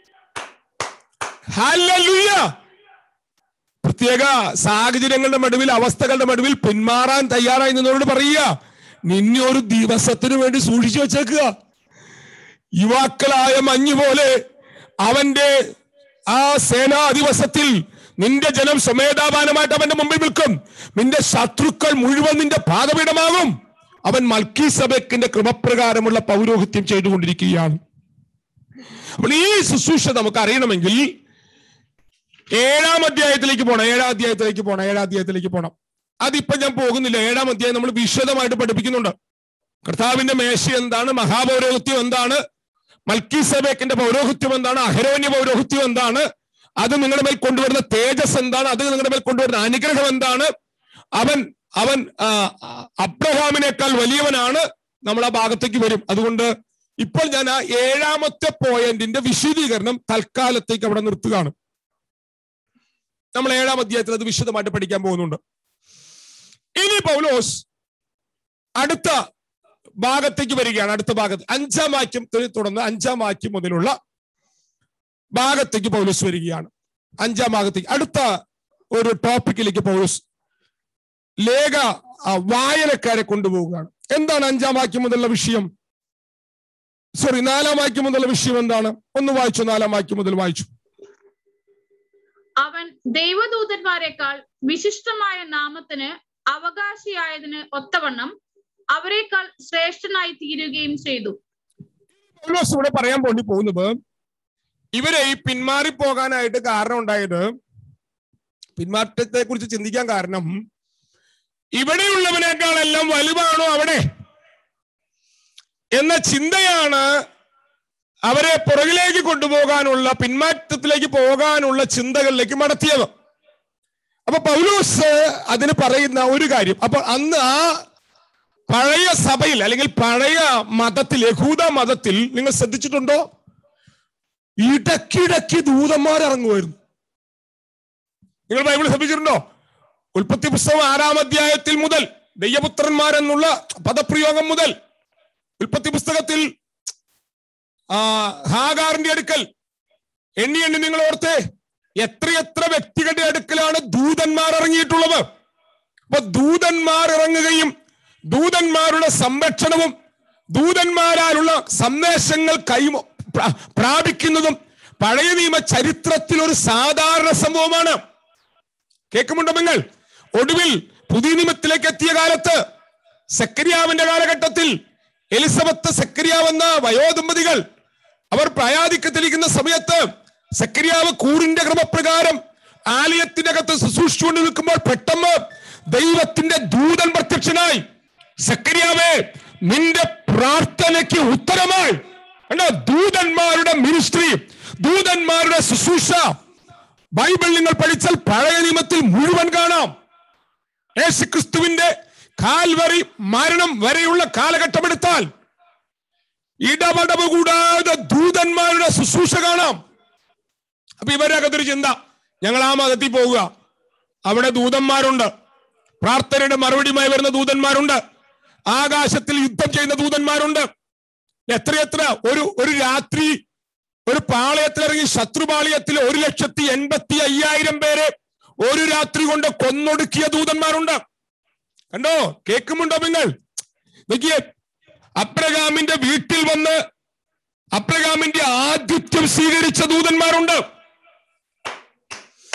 ഹല്ലേലൂയ പ്രത്യേക സാഹചര്യങ്ങളുടെ നടുവിൽ അവസ്ഥകളുടെ നടുവിൽ പിന്മാറാൻ തയ്യാറായി നിന്നവരോട് പറയുക നിന്നെ ഒരു ദിവസത്തിന് വേണ്ടി സൂക്ഷിച്ചു വെച്ചേക്കുക യുവാക്കളായ മഞ്ഞ് പോലെ അവന്റെ ആ സേനാ ദിവസത്തിൽ നിന്റെ ജനം സമേതാപാനമായിട്ട് അവന്റെ മുമ്പിൽ നിൽക്കും നിന്റെ ശത്രുക്കൾ മുഴുവൻ നിന്റെ പാതപീഠമാകും അവൻ മൽക്കി സബക്കിന്റെ ക്രമപ്രകാരമുള്ള പൗരോഹിത്യം ചെയ്തുകൊണ്ടിരിക്കുകയാണ് അപ്പോൾ ഈ ശുശ്രൂഷ നമുക്ക് അറിയണമെങ്കിൽ ഏഴാം അധ്യായത്തിലേക്ക് പോണം ഏഴാം അധ്യായത്തിലേക്ക് പോണം ഏഴാം അധ്യായത്തിലേക്ക് പോണം അതിപ്പോ ഞാൻ പോകുന്നില്ല ഏഴാം അധ്യായം നമ്മൾ വിശദമായിട്ട് പഠിപ്പിക്കുന്നുണ്ട് കർത്താവിന്റെ മേശ എന്താണ് മഹാപൗരോഹിത്യം എന്താണ് മൽക്കി സബേക്കിന്റെ പൗരോഹിത്യം എന്താണ് അഹരോന്യ പൗരോഹിത്യം എന്താണ് അത് നിങ്ങളുടെ മേൽ കൊണ്ടുവരുന്ന തേജസ് എന്താണ് അത് നിങ്ങളുടെ മേൽ കൊണ്ടുവരുന്ന അനുഗ്രഹം എന്താണ് അവൻ അവൻ ആ, അബ്രഹാമിനേക്കാൾ വലിയവനാണ് നമ്മൾ ആ ഭാഗത്തേക്ക് വരും അതുകൊണ്ട് ഇപ്പോൾ ഞാൻ ആ ഏഴാമത്തെ പോയിന്റിന്റെ വിശദീകരണം തൽക്കാലത്തേക്ക് അവിടെ നിർത്തുകയാണ് നമ്മൾ ഏഴാം അധ്യായത്തിൽ അത് വിശദമായിട്ട് പഠിക്കാൻ പോകുന്നുണ്ട് ഇനി പൗലോസ് അടുത്ത ഭാഗത്തേക്ക് വരികയാണ് അടുത്ത ഭാഗത്ത് അഞ്ചാം വാക്യം തുടർന്ന് അഞ്ചാം വാക്യം മുതലുള്ള ഭാഗത്തേക്ക് പൗലോസ് വരികയാണ് അഞ്ചാം ഭാഗത്തേക്ക് അടുത്ത ഒരു ടോപ്പിക്കിലേക്ക് പൗലോസ് ലേഖ ആ, വായനക്കാരെ കൊണ്ടുപോവുകയാണ് എന്താണ് അഞ്ചാം വാക്യം മുതലുള്ള വിഷയം സോറി നാലാം വാക്യം മുതലുള്ള വിഷയം എന്താണ് ഒന്ന് വായിച്ചു നാലാം വാക്യം മുതൽ വായിച്ചു
അവൻ ദൈവദൂതന്മാരെക്കാൾ വിശിഷ്ടമായ നാമത്തിന് അവകാശിയായതിന് ഒത്തവണ്ണം അവരെക്കാൾ ശ്രേഷ്ഠനായി തീരുകയും ചെയ്തു
പൗലോസ് ഇവിടെ പറയാൻ വേണ്ടി പോകുന്നത് ഇവരെ ഈ പിന്മാറി പോകാനായിട്ട് കാരണം ഉണ്ടായത് പിന്മാറ്റത്തെ കുറിച്ച് ചിന്തിക്കാൻ കാരണം ഇവിടെയുള്ളവനേക്കാളെല്ലാം വലുതാണോ അവിടെ എന്ന ചിന്തയാണ് അവരെ പുറകിലേക്ക് കൊണ്ടുപോകാനുള്ള പിന്മാറ്റത്തിലേക്ക് പോകാനുള്ള ചിന്തകളിലേക്ക് മടത്തിയത് അപ്പൊ പൗലോസ് അതിന് പറയുന്ന ഒരു കാര്യം അപ്പൊ അന്ന് ആ പഴയ സഭയിൽ അല്ലെങ്കിൽ പഴയ മതത്തിൽ യഹൂദ മതത്തിൽ നിങ്ങൾ ശ്രദ്ധിച്ചിട്ടുണ്ടോ ഇടക്കിടക്ക് ദൂതന്മാർ ഇറങ്ങുമായിരുന്നു നിങ്ങൾ ബൈബിൾ ശ്രദ്ധിച്ചിട്ടുണ്ടോ ഉൽപ്പത്തി പുസ്തകം ആറാം അധ്യായത്തിൽ മുതൽ ദയ്യപുത്രന്മാരെന്നുള്ള പദപ്രയോഗം മുതൽ ഉൽപ്പത്തി പുസ്തകത്തിൽ ആ ഹാഗാറിന്റെ അടുക്കൽ എണ്ണി എണ്ണി നിങ്ങൾ ഓർത്തേ എത്രയെത്ര വ്യക്തികളുടെ അടുക്കലാണ് ദൂതന്മാർ ഇറങ്ങിയിട്ടുള്ളത് അപ്പൊ ദൂതന്മാർ ഇറങ്ങുകയും ദൂതന്മാരുടെ സംരക്ഷണവും ദൂതന്മാരാലുള്ള സന്ദേശങ്ങൾ കൈ പ്രാപിക്കുന്നതും പഴയ നിയമ ചരിത്രത്തിൽ ഒരു സാധാരണ സംഭവമാണ് കേൾക്കുമുണ്ടോ നിങ്ങൾ ഒടുവിൽ പുതിയ നിയമത്തിലേക്ക് എത്തിയ കാലത്ത് സെക്കരിയാവിന്റെ കാലഘട്ടത്തിൽ എലിസബത്ത് സെക്കരിയാവ് എന്ന വയോദമ്പതികൾ അവർ പ്രായാധിക്യത്തിലിരിക്കുന്ന സമയത്ത് സെക്കരിയാവ് കൂറിന്റെ ക്രമപ്രകാരം ആലയത്തിനകത്ത് ശുശ്രൂഷിച്ചുകൊണ്ട് നിൽക്കുമ്പോൾ പെട്ടെന്ന് ദൈവത്തിന്റെ ദൂതൻ പ്രത്യക്ഷനായി സെക്കരിയാവേ നിന്റെ പ്രാർത്ഥനയ്ക്ക് ഉത്തരമായി കണ്ടോ ദൂതന്മാരുടെ മിനിസ്ട്രി ദൂതന്മാരുടെ ശുശ്രൂഷ ബൈബിൾ നിങ്ങൾ പഠിച്ചാൽ പഴയ നിയമത്തിൽ മുഴുവൻ കാണാം യേശു ക്രിസ്തുവിന്റെ കാൽവറി മരണം വരെയുള്ള കാലഘട്ടം എടുത്താൽ ഇടപെടവ് കൂടാതെ ദൂതന്മാരുടെ ശുശ്രൂഷ കാണാം അപ്പൊ ഇവരകത്തൊരു ചിന്ത ഞങ്ങൾ ആ മതത്തിൽ പോവുക അവിടെ ദൂതന്മാരുണ്ട് പ്രാർത്ഥനയുടെ മറുപടിയുമായി വരുന്ന ദൂതന്മാരുണ്ട് ആകാശത്തിൽ യുദ്ധം ചെയ്യുന്ന ദൂതന്മാരുണ്ട് എത്രയെത്ര ഒരു ഒരു രാത്രി ഒരു പാളയത്തിലിറങ്ങി ശത്രുപാളയത്തിൽ ഒരു ലക്ഷത്തി എൺപത്തി അയ്യായിരം പേരെ ഒരു രാത്രി കൊണ്ട് കൊന്നൊടുക്കിയ ദൂതന്മാരുണ്ട് കണ്ടോ കേൾക്കുമുണ്ടോ നിങ്ങൾ നോക്കിയേ അബ്രഹാമിന്റെ വീട്ടിൽ വന്ന് അബ്രഹാമിന്റെ ആതിഥ്യം സ്വീകരിച്ച ദൂതന്മാരുണ്ട്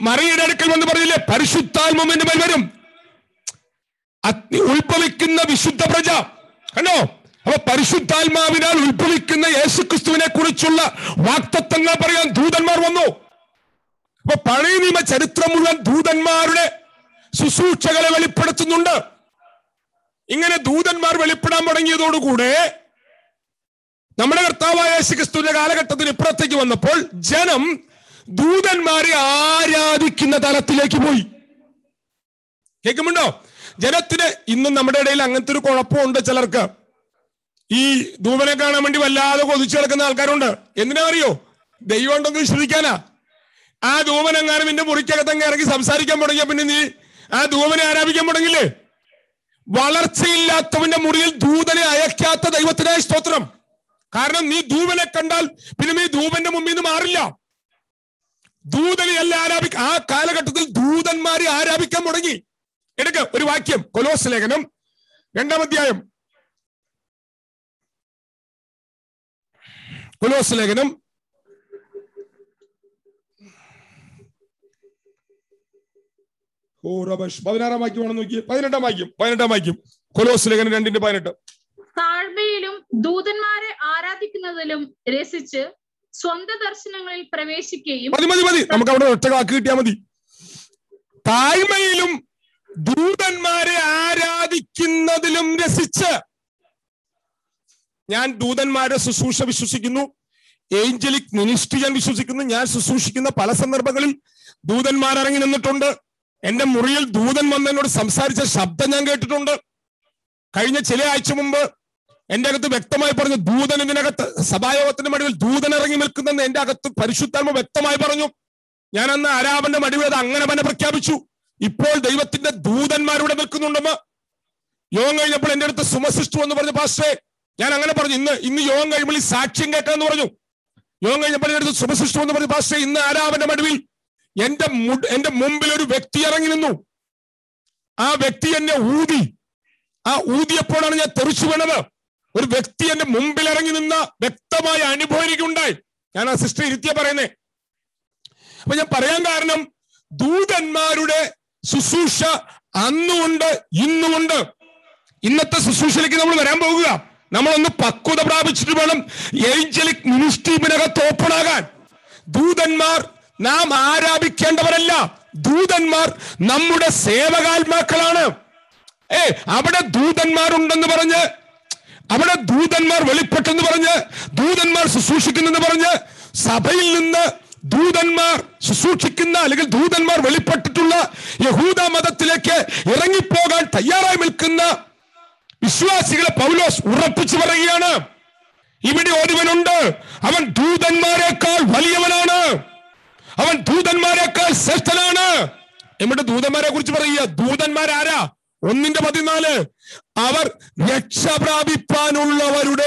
മറിയുടെ അടുക്കൽ വന്ന് പറഞ്ഞില്ലേ പരിശുദ്ധാത്മാവ് എന്റെ മേൽ വരും അഗ്നി ഉത്ഭവിക്കുന്ന വിശുദ്ധ പ്രജ കണ്ടോ അപ്പൊ പരിശുദ്ധാത്മാവിനാൽ ഉത്ഭവിക്കുന്ന യേശുക്രിസ്തുവിനെ കുറിച്ചുള്ള വാക്തത്വങ്ങൾ പറയാൻ ദൂതന്മാർ വന്നു അപ്പൊ പഴയ നിയമ ചരിത്രം മുഴുവൻ ദൂതന്മാരുടെ ശുശ്രൂഷകളെ വെളിപ്പെടുത്തുന്നുണ്ട് ഇങ്ങനെ ദൂതന്മാർ വെളിപ്പെടാൻ തുടങ്ങിയതോടുകൂടെ നമ്മുടെ കർത്താവായ യേശുക്രിസ്തുവിന്റെ കാലഘട്ടത്തിന് ഇപ്പുറത്തേക്ക് വന്നപ്പോൾ ജനം ദൂതന്മാരെ ആരാധിക്കുന്ന തലത്തിലേക്ക് പോയി കേൾക്കുമുണ്ടോ ജനത്തിന് ഇന്നും നമ്മുടെ ഇടയിൽ അങ്ങനത്തെ ഒരു കുഴപ്പമുണ്ട് ചിലർക്ക് ഈ ധൂപനെ കാണാൻ വേണ്ടി വല്ലാതെ കൊതിച്ചു കിടക്കുന്ന ആൾക്കാരുണ്ട് എന്തിനാ അറിയോ ദൈവം ഉണ്ടെന്ന് വിശ്വസിക്കാനാ ആ ധൂപനെങ്ങാനും നിന്റെ മുറിക്കകത്തങ്ങ് ഇറങ്ങി സംസാരിക്കാൻ തുടങ്ങിയ പിന്നെ നീ ആ ധൂപനെ ആരാധിക്കാൻ തുടങ്ങില്ലേ വളർച്ചയില്ലാത്തവന്റെ മുറിയിൽ ദൂതനെ അയക്കാത്ത ദൈവത്തിനായ സ്തോത്രം കാരണം നീ ധൂപനെ കണ്ടാൽ പിന്നെ നീ ധൂപന്റെ മുമ്പിൽ നിന്ന് മാറില്ല ദൂതനെ അല്ല ആരാധിക്ക ആ കാലഘട്ടത്തിൽ ദൂതന്മാരെ ആരാധിക്കാൻ തുടങ്ങി എടുക്ക ഒരു വാക്യം കൊലോസ് ലേഖനം രണ്ടാം അധ്യായം കൊലോസ് ലേഖനം ഓ റബഷ് പതിനാറാം വാക്യമാണെന്ന് നോക്കി പതിനെട്ടാം വാക്യം പതിനെട്ടാം വാക്യം കൊലോസ് ലേഖനം രണ്ടിന്റെ പതിനെട്ട്
താഴ്മയിലും ദൂതന്മാരെ ആരാധിക്കുന്നതിലും രസിച്ച് സ്വന്തം ദർശനങ്ങളിൽ പ്രവേശിക്കുകയും
മതി മതി മതി നമുക്ക് അവിടെ ഒറ്റ വാക്ക് കിട്ടിയാൽ മതി താഴ്മയിലും ദൂതന്മാരെ ആരാധിക്കുന്നതിലും രസിച്ച് ഞാൻ ദൂതന്മാരെ ശുശ്രൂഷ വിശ്വസിക്കുന്നു ഏഞ്ചലിക് മിനിസ്ട്രി ഞാൻ വിശ്വസിക്കുന്നു ഞാൻ ശുശ്രൂഷിക്കുന്ന പല സന്ദർഭങ്ങളിൽ ദൂതന്മാർ ഇറങ്ങി നിന്നിട്ടുണ്ട് എന്റെ മുറിയിൽ ദൂതൻ വന്ന് എന്നോട് സംസാരിച്ച ശബ്ദം ഞാൻ കേട്ടിട്ടുണ്ട് കഴിഞ്ഞ ചില ആഴ്ച മുമ്പ് എന്റെ അകത്ത് വ്യക്തമായി പറഞ്ഞു ദൂതൻ ഇതിനകത്ത് സഭായോഗത്തിന്റെ മടിവിൽ ദൂതൻ ഇറങ്ങി നിൽക്കുന്നെന്ന് എന്റെ അകത്ത് പരിശുദ്ധാത്മ വ്യക്തമായി പറഞ്ഞു ഞാൻ അന്ന് ആരാമന്റെ മടിവിൽ അത് അങ്ങനെ തന്നെ പ്രഖ്യാപിച്ചു ഇപ്പോൾ ദൈവത്തിന്റെ ദൂതന്മാരുടെ നിൽക്കുന്നുണ്ടെന്ന് യോഗം കഴിഞ്ഞപ്പോൾ എന്റെ അടുത്ത് സുമസിഷ്ടു എന്ന് പറഞ്ഞു പാസ്റ്റേ ഞാൻ അങ്ങനെ പറഞ്ഞു ഇന്ന് ഇന്ന് യോഗം കഴിയുമ്പോൾ ഈ സാക്ഷ്യം കേൾക്കാന്ന് പറഞ്ഞു യോഗം കഴിഞ്ഞപ്പോൾ എന്റെ അടുത്ത് സുമസിഷ്ടു എന്ന് പറഞ്ഞു പാസ്റ്റേ ഇന്ന് ആരാമന്റെ മടിവിൽ എന്റെ മു- എന്റെ മുമ്പിൽ ഒരു വ്യക്തി ഇറങ്ങി നിന്നു ആ വ്യക്തി എന്നെ ഊതി ആ ഊതിയപ്പോഴാണ് ഞാൻ തെറിച്ചു വീണത് ഒരു വ്യക്തി എന്റെ മുമ്പിൽ ഇറങ്ങി നിന്ന വ്യക്തമായ അനുഭവം എനിക്കുണ്ടായി ഞാൻ ആ സിസ്റ്റർ ഇരുത്തിയ പറയുന്നേ അപ്പൊ ഞാൻ പറയാൻ കാരണം ദൂതന്മാരുടെ ശുശ്രൂഷ അന്നുമുണ്ട് ഇന്നുമുണ്ട് ഇന്നത്തെ ശുശ്രൂഷയിലേക്ക് നമ്മൾ വരാൻ പോകുക നമ്മളൊന്ന് പക്വത പ്രാപിച്ചിട്ട് വേണം ഏഞ്ചലിക് മിനിസ്ട്രീമിനകത്ത് ഓപ്പൺ ആകാൻ ദൂതന്മാർ നാം ആരാധിക്കേണ്ടവരല്ല ദൂതന്മാർ നമ്മുടെ സേവകാത്മാക്കളാണ് ഏ അവിടെ ദൂതന്മാരുണ്ടെന്ന് പറഞ്ഞ് അവിടെ ദൂതന്മാർ വെളിപ്പെട്ടെന്ന് പറഞ്ഞ് ദൂതന്മാർ ശുശ്രൂഷിക്കുന്നെന്ന് പറഞ്ഞ് സഭയിൽ നിന്ന് ദൂതന്മാർ ശുശ്രൂഷിക്കുന്ന അല്ലെങ്കിൽ ദൂതന്മാർ വെളിപ്പെട്ടിട്ടുള്ള യഹൂദ മതത്തിലേക്ക് ഇറങ്ങിപ്പോകാൻ തയ്യാറായി നിൽക്കുന്ന വിശ്വാസികളെ പൗലോസ് ഉറപ്പിച്ചു പറയുകയാണ് ഇവിടെ ഒരുവനുണ്ട് അവൻ ദൂതന്മാരെക്കാൾ വലിയവനാണ് അവൻ ദൂതന്മാരെക്കാൾ ശ്രേഷ്ഠനാണ് നമ്മുടെ ദൂതന്മാരെ കുറിച്ച് പറയുക ദൂതന്മാരാരാ ഒന്നിന്റെ പതിനാല് അവർ രക്ഷ പ്രാപിപ്പാനുള്ളവരുടെ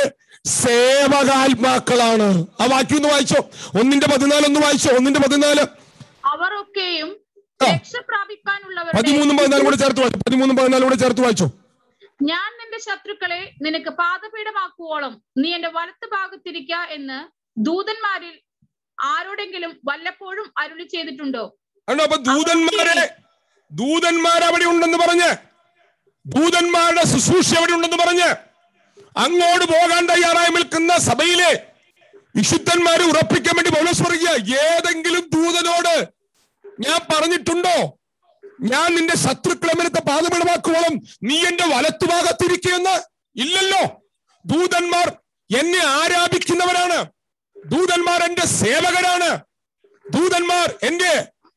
സേവകാത്മാക്കളാണ് ആ വാക്യം ഒന്ന് വായിച്ചോ ഒന്നിന്റെ പതിനാല് ഒന്ന് വായിച്ചോ ഒന്നിന്റെ പതിനാല്
അവർ ഒക്കെയും
ആ.
രക്ഷ പ്രാപിക്കാനുള്ളവരുടെ
പതിമൂന്നും പതിനാലും കൂടെ ചേർത്ത് വായിച്ചു പതിമൂന്നും പതിനാലും കൂടെ ചേർത്ത് വായിച്ചോ
ഞാൻ നിന്റെ ശത്രുക്കളെ നിനക്ക് പാദപീഠമാക്കുവോളം നീ എന്റെ വലത്ത് ഭാഗത്തിരിക്ക എന്ന് ദൂതന്മാരിൽ ആരോടെങ്കിലും വല്ലപ്പോഴും അരുളി ചെയ്തിട്ടുണ്ടോ
ആണോ അപ്പൊ ദൂതന്മാരെ ദൂതന്മാർ അവിടെ ഉണ്ടെന്ന് പറഞ്ഞ് ദൂതന്മാരുടെ ശുശ്രൂഷ അവിടെ ഉണ്ടെന്ന് പറഞ്ഞ് അങ്ങോട്ട് പോകാൻ തയ്യാറായി നിൽക്കുന്ന സഭയിലെ വിശുദ്ധന്മാരെ ഉറപ്പിക്കാൻ വേണ്ടി പൗലോസ് പറയുക ഏതെങ്കിലും ദൂതനോട് ഞാൻ പറഞ്ഞിട്ടുണ്ടോ ഞാൻ നിന്റെ ശത്രുക്കളെ മേലത്തെ പാതമിടമാക്കുവോളം നീ എന്റെ വലത്തുഭാഗത്തിരിക്കുമെന്ന് ഇല്ലല്ലോ ദൂതന്മാർ എന്നെ ആരാധിക്കുന്നവരാണ് ദൂതന്മാർ എന്റെ സേവകരാണ് ദൂതന്മാർ എന്റെ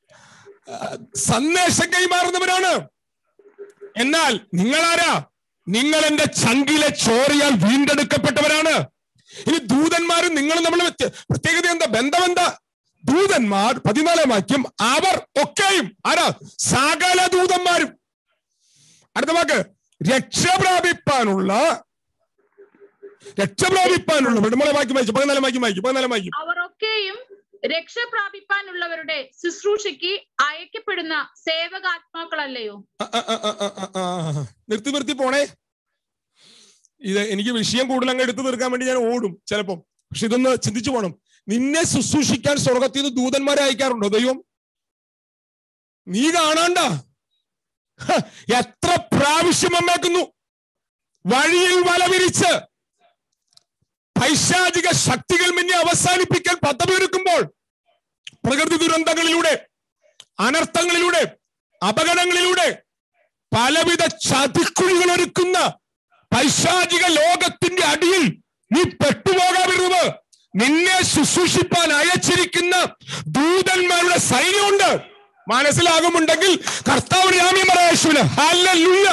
ആ, സന്ദേശം കൈമാറുന്നവരാണ് എന്നാൽ നിങ്ങളാരാ നിങ്ങൾ എന്റെ ചങ്കിലെ ചോറിയാൽ വീണ്ടെടുക്കപ്പെട്ടവരാണ് ഇനി ദൂതന്മാരും നിങ്ങളും നമ്മൾ പ്രത്യേകത എന്താ ബന്ധമെന്താ ദൂതന്മാർ പതിനാലാം വാക്യം അവർ ഒക്കെയും ആരാ സകല ദൂതന്മാരും അടുത്ത വാക്ക് രക്ഷ പ്രാപിപ്പാനുള്ള രക്ഷ പ്രാപിപ്പാനുള്ള നമ്മളെ വാക്യം വായിച്ചു പതിനാലാം വാക്യം വായിക്കും പതിനാലാം വാക്യം
അവർ ഒക്കെയും രക്ഷ പ്രാപിപ്പാനുള്ളവരുടെ ശുശ്രൂഷയ്ക്ക് അയക്കപ്പെടുന്ന സേവകാത്മാക്കളല്ലയോ
ആ, ആ, ആ, ആ, ആ, ആ, ആ. നിർത്തി നിർത്തി പോണേ ഇത് എനിക്ക് വിഷയം കൂടുതൽ അങ്ങ് എടുത്തു തീർക്കാൻ വേണ്ടി ഞാൻ ഓടും ചിലപ്പം പക്ഷെ ഇതൊന്ന് ചിന്തിച്ചു പോണം നിന്നെ ശുശ്രൂഷിക്കാൻ സ്വർഗത്തിൽ നിന്ന് ദൂതന്മാരെ അയക്കാറുണ്ടോ ദൈവം നീ കാണാണ്ട ഹ, എത്ര പ്രാവശ്യം അമ്മേക്കുന്നു വഴിയിൽ വല വിരിച്ച് പൈശാചിക ശക്തികൾ മിന്നെ അവസാനിപ്പിക്കാൻ പദ്ധതി ഒരുക്കുമ്പോൾ പ്രകൃതി ദുരന്തങ്ങളിലൂടെ അനർത്ഥങ്ങളിലൂടെ അപകടങ്ങളിലൂടെ പലവിധ ചതിക്കുഴികൾ ഒരുക്കുന്ന പൈശാചിക ലോകത്തിന്റെ അടിയിൽ നീ പെട്ടുപോകാതിരുന്നത് നിന്നെ ശുശ്രൂഷിപ്പാൻ അയച്ചിരിക്കുന്ന ദൂതന്മാരുടെ സൈന്യമുണ്ട് മനസ്സിലാകുമുണ്ടെങ്കിൽ കർത്താവ് രാമ്യം പറയാശുവിന് ഹല്ലേലൂയ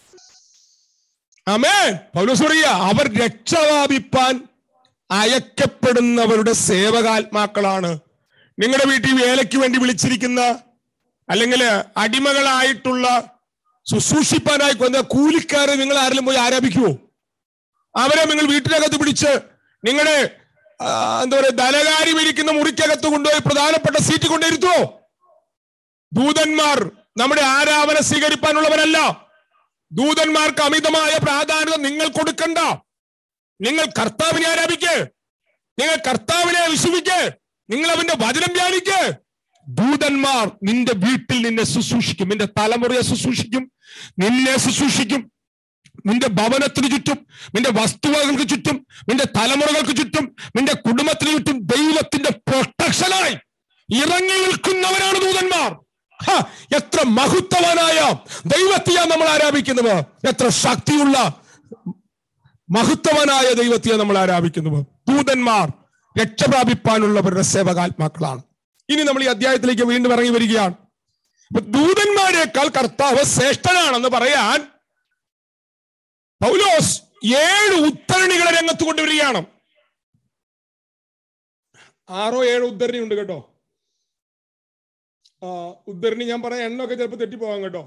അമേ പൗലോസ് പറയുക അവർ രക്ഷവാപിപ്പാൻ അയക്കപ്പെടുന്നവരുടെ സേവകാത്മാക്കളാണ് നിങ്ങളുടെ വീട്ടിൽ വേലയ്ക്ക് വേണ്ടി വിളിച്ചിരിക്കുന്ന അല്ലെങ്കിൽ അടിമകളായിട്ടുള്ള ശുശ്രൂഷിപ്പാനായി കൊന്ന കൂലിക്കാരെ നിങ്ങൾ ആരെങ്കിലും പോയി ആരാപിക്കുവോ അവരെ നിങ്ങൾ വീട്ടിനകത്ത് പിടിച്ച് നിങ്ങളുടെ ആ, എന്താ പറയുക ധനകാര്യം ഇരിക്കുന്ന മുറിക്കകത്ത് കൊണ്ടുപോയി പ്രധാനപ്പെട്ട സീറ്റ് കൊണ്ടിരുത്തുവോ ദൂതന്മാർ നമ്മുടെ ആരാധന സ്വീകരിപ്പാനുള്ളവരല്ല ദൂതന്മാർക്ക് അമിതമായ പ്രാധാന്യത നിങ്ങൾ കൊടുക്കണ്ട നിങ്ങൾ കർത്താവിനെ ആരാധിക്ക് നിങ്ങൾ കർത്താവിനെ വിശ്വസിക്ക് നിങ്ങൾ അവന്റെ വചനം ധ്യാനിക്ക് ദൂതന്മാർ നിന്റെ വീട്ടിൽ നിന്നെ ശുശ്രൂഷിക്കും നിന്റെ തലമുറയെ ശുശ്രൂഷിക്കും നിന്നെ ശുശ്രൂഷിക്കും നിന്റെ ഭവനത്തിന് ചുറ്റും നിന്റെ വസ്തുവകൾക്ക് ചുറ്റും നിന്റെ തലമുറകൾക്ക് ചുറ്റും നിന്റെ കുടുംബത്തിന് ചുറ്റും ദൈവത്തിന്റെ പ്രൊട്ടക്ഷനായി ഇറങ്ങി നിൽക്കുന്നവരാണ് ദൂതന്മാർ ഹ, എത്ര മഹത്വവാനായ ദൈവത്തെയാണ് നമ്മൾ ആരാധിക്കുന്നത് എത്ര ശക്തിയുള്ള മഹത്വവാനായ ദൈവത്തെയാണ് നമ്മൾ ആരാധിക്കുന്നത് ദൂതന്മാർ രക്ഷപ്രാപിപ്പാനുള്ളവരുടെ സേവകാത്മാക്കളാണ് ഇനി നമ്മൾ ഈ അധ്യായത്തിലേക്ക് വീണ്ടും ഇറങ്ങി വരികയാണ് അപ്പൊ ദൂതന്മാരെക്കാൾ കർത്താവ് ശ്രേഷ്ഠനാണെന്ന് പറയാൻ പൗലോസ് ഏഴ് ഉദ്ധരണികളെ രംഗത്ത് കൊണ്ടുവരികയാണ് ആറോ ഏഴോ ഉദ്ധരണി ഉണ്ട് കേട്ടോ ആ, ഉദ്ധരണി ഞാൻ പറഞ്ഞ എണ്ണമൊക്കെ ചിലപ്പോൾ തെറ്റിപ്പോകാം കേട്ടോ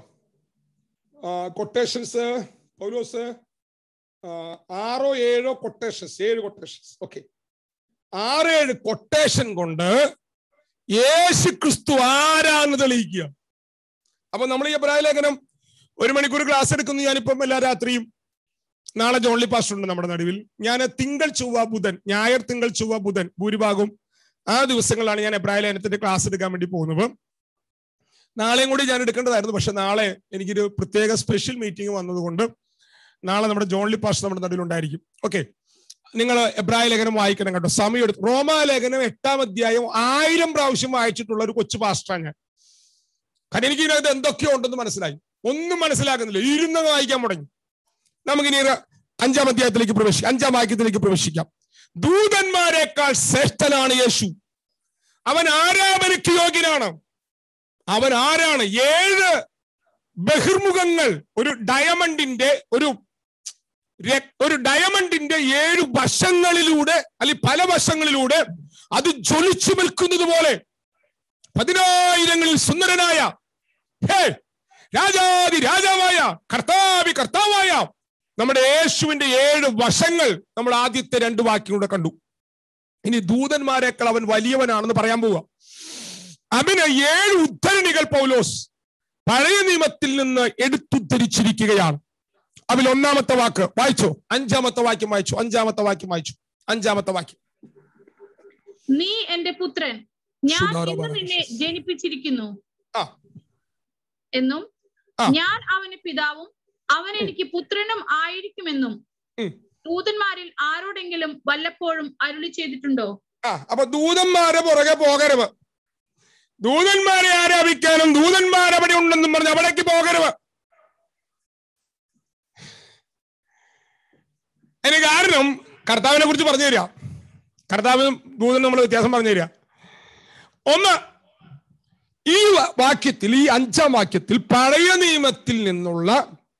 കൊട്ടേഷൻസ് പൗലോസ് ആ, ആറോ ഏഴോ കൊട്ടേഷൻസ് ഏഴ് കൊട്ടേഷൻസ് ഓക്കെ ആറേഴ് കൊട്ടേഷൻ കൊണ്ട് യേശു ക്രിസ്തു ആരാന്ന് തെളിയിക്കുക അപ്പൊ നമ്മൾ ഈ അഭിപ്രായ ലേഖനം ഒരു മണിക്കൂർ ക്ലാസ് എടുക്കുന്നു ഞാനിപ്പം എല്ലാ രാത്രിയും നാളെ ജോൺലി പാസ്റ്റർ ഉണ്ട് നമ്മുടെ നടുവിൽ ഞാൻ തിങ്കൾ ചൊവ്വ ബുധൻ ഞായർ തിങ്കൾ ചൊവ്വ ബുധൻ ഭൂരിഭാഗവും ആ ദിവസങ്ങളാണ് ഞാൻ എബ്രാഹിം ലേഖനത്തിന്റെ ക്ലാസ് എടുക്കാൻ വേണ്ടി പോകുന്നത് നാളെയും കൂടി ഞാൻ എടുക്കേണ്ടതായിരുന്നു പക്ഷെ നാളെ എനിക്കൊരു പ്രത്യേക സ്പെഷ്യൽ മീറ്റിംഗ് വന്നതുകൊണ്ട് നാളെ നമ്മുടെ ജോൺലി പാസ്റ്റർ നമ്മുടെ നടുവിലുണ്ടായിരിക്കും ഓക്കെ നിങ്ങൾ എബ്രാഹിം ലേഖനം വായിക്കണം കേട്ടോ സമയം എടുത്തു റോമാ ലേഖനം എട്ടാം അധ്യായം ആയിരം പ്രാവശ്യം വായിച്ചിട്ടുള്ള ഒരു കൊച്ചു പാസ്റ്ററാണ് ഞാൻ കാരണം എനിക്ക് ഇതിനകത്ത് എന്തൊക്കെയോ ഉണ്ടെന്ന് മനസ്സിലായി ഒന്നും മനസ്സിലാക്കുന്നില്ല ഇരുന്ന് വായിക്കാൻ തുടങ്ങി നമുക്കിനി ഒരു അഞ്ചാം അധ്യായത്തിലേക്ക് പ്രവേശിക്കാം അഞ്ചാം വാക്യത്തിലേക്ക് പ്രവേശിക്കാം ദൂതന്മാരെക്കാൾ ശ്രേഷ്ഠനാണ് യേശു അവൻ ആരാധനയ്ക്ക് യോഗ്യനാണ് അവൻ ആരാണ് ഏഴ് ബഹിർമുഖങ്ങൾ ഒരു ഡയമണ്ടിന്റെ ഒരു രെ- ഒരു ഡയമണ്ടിന്റെ ഏഴ് വശങ്ങളിലൂടെ അല്ലെങ്കിൽ പല വശങ്ങളിലൂടെ അത് ജ്വലിച്ചു നിൽക്കുന്നത് പോലെ പതിനായിരങ്ങളിൽ സുന്ദരനായ ഹേ രാജാതി രാജാവായ കർത്താവി കർത്താവായ നമ്മുടെ യേശുവിന്റെ ഏഴ് വശങ്ങൾ നമ്മൾ ആദ്യത്തെ രണ്ട് വാക്യങ്ങളുടെ കണ്ടു ഇനി ദൂതന്മാരെക്കാൾ അവൻ വലിയവനാണെന്ന് പറയാൻ പോവുക അവന് ഏഴ് ഉദ്ധരണികൾ പൗലോസ് പഴയ നിയമത്തിൽ നിന്ന് എടുത്തുദ്ധരിച്ചിരിക്കുകയാണ് അതിൽ ഒന്നാമത്തെ വാക്ക് വായിച്ചോ അഞ്ചാമത്തെ വാക്യം വായിച്ചു അഞ്ചാമത്തെ വാക്യം വായിച്ചു അഞ്ചാമത്തെ വാക്യം
നീ എന്റെ പുത്രൻ ഞാൻ ഇന്ന് നിന്നെ ജനിപ്പിച്ചിരിക്കുന്നു
ആ.
എന്നും
ആ.
ഞാൻ അവന് പിതാവും അവൻ എനിക്ക് പുത്രനും ആയിരിക്കുമെന്നും
ഉം.
ദൂതന്മാരിൽ ആരോടെങ്കിലും വല്ലപ്പോഴും അരുളി ചെയ്തിട്ടുണ്ടോ
ആ അപ്പൊ ദൂതന്മാരെ പുറകെ പോകരുത് ദൂതന്മാരെ ആരാധിക്കാനും ദൂതന്മാർ അവിടെ ഉണ്ടെന്നും പറഞ്ഞ് അവിടേക്ക് പോകരുത് അതിന് കാരണം കർത്താവിനെ കുറിച്ച് പറഞ്ഞു തരിക കർത്താവിനും ദൂതനും നമ്മൾ വ്യത്യാസം പറഞ്ഞു തരിക ഒന്ന് ഈ വ- വാക്യത്തിൽ ഈ അഞ്ചാം വാക്യത്തിൽ പഴയ നിയമത്തിൽ നിന്നുള്ള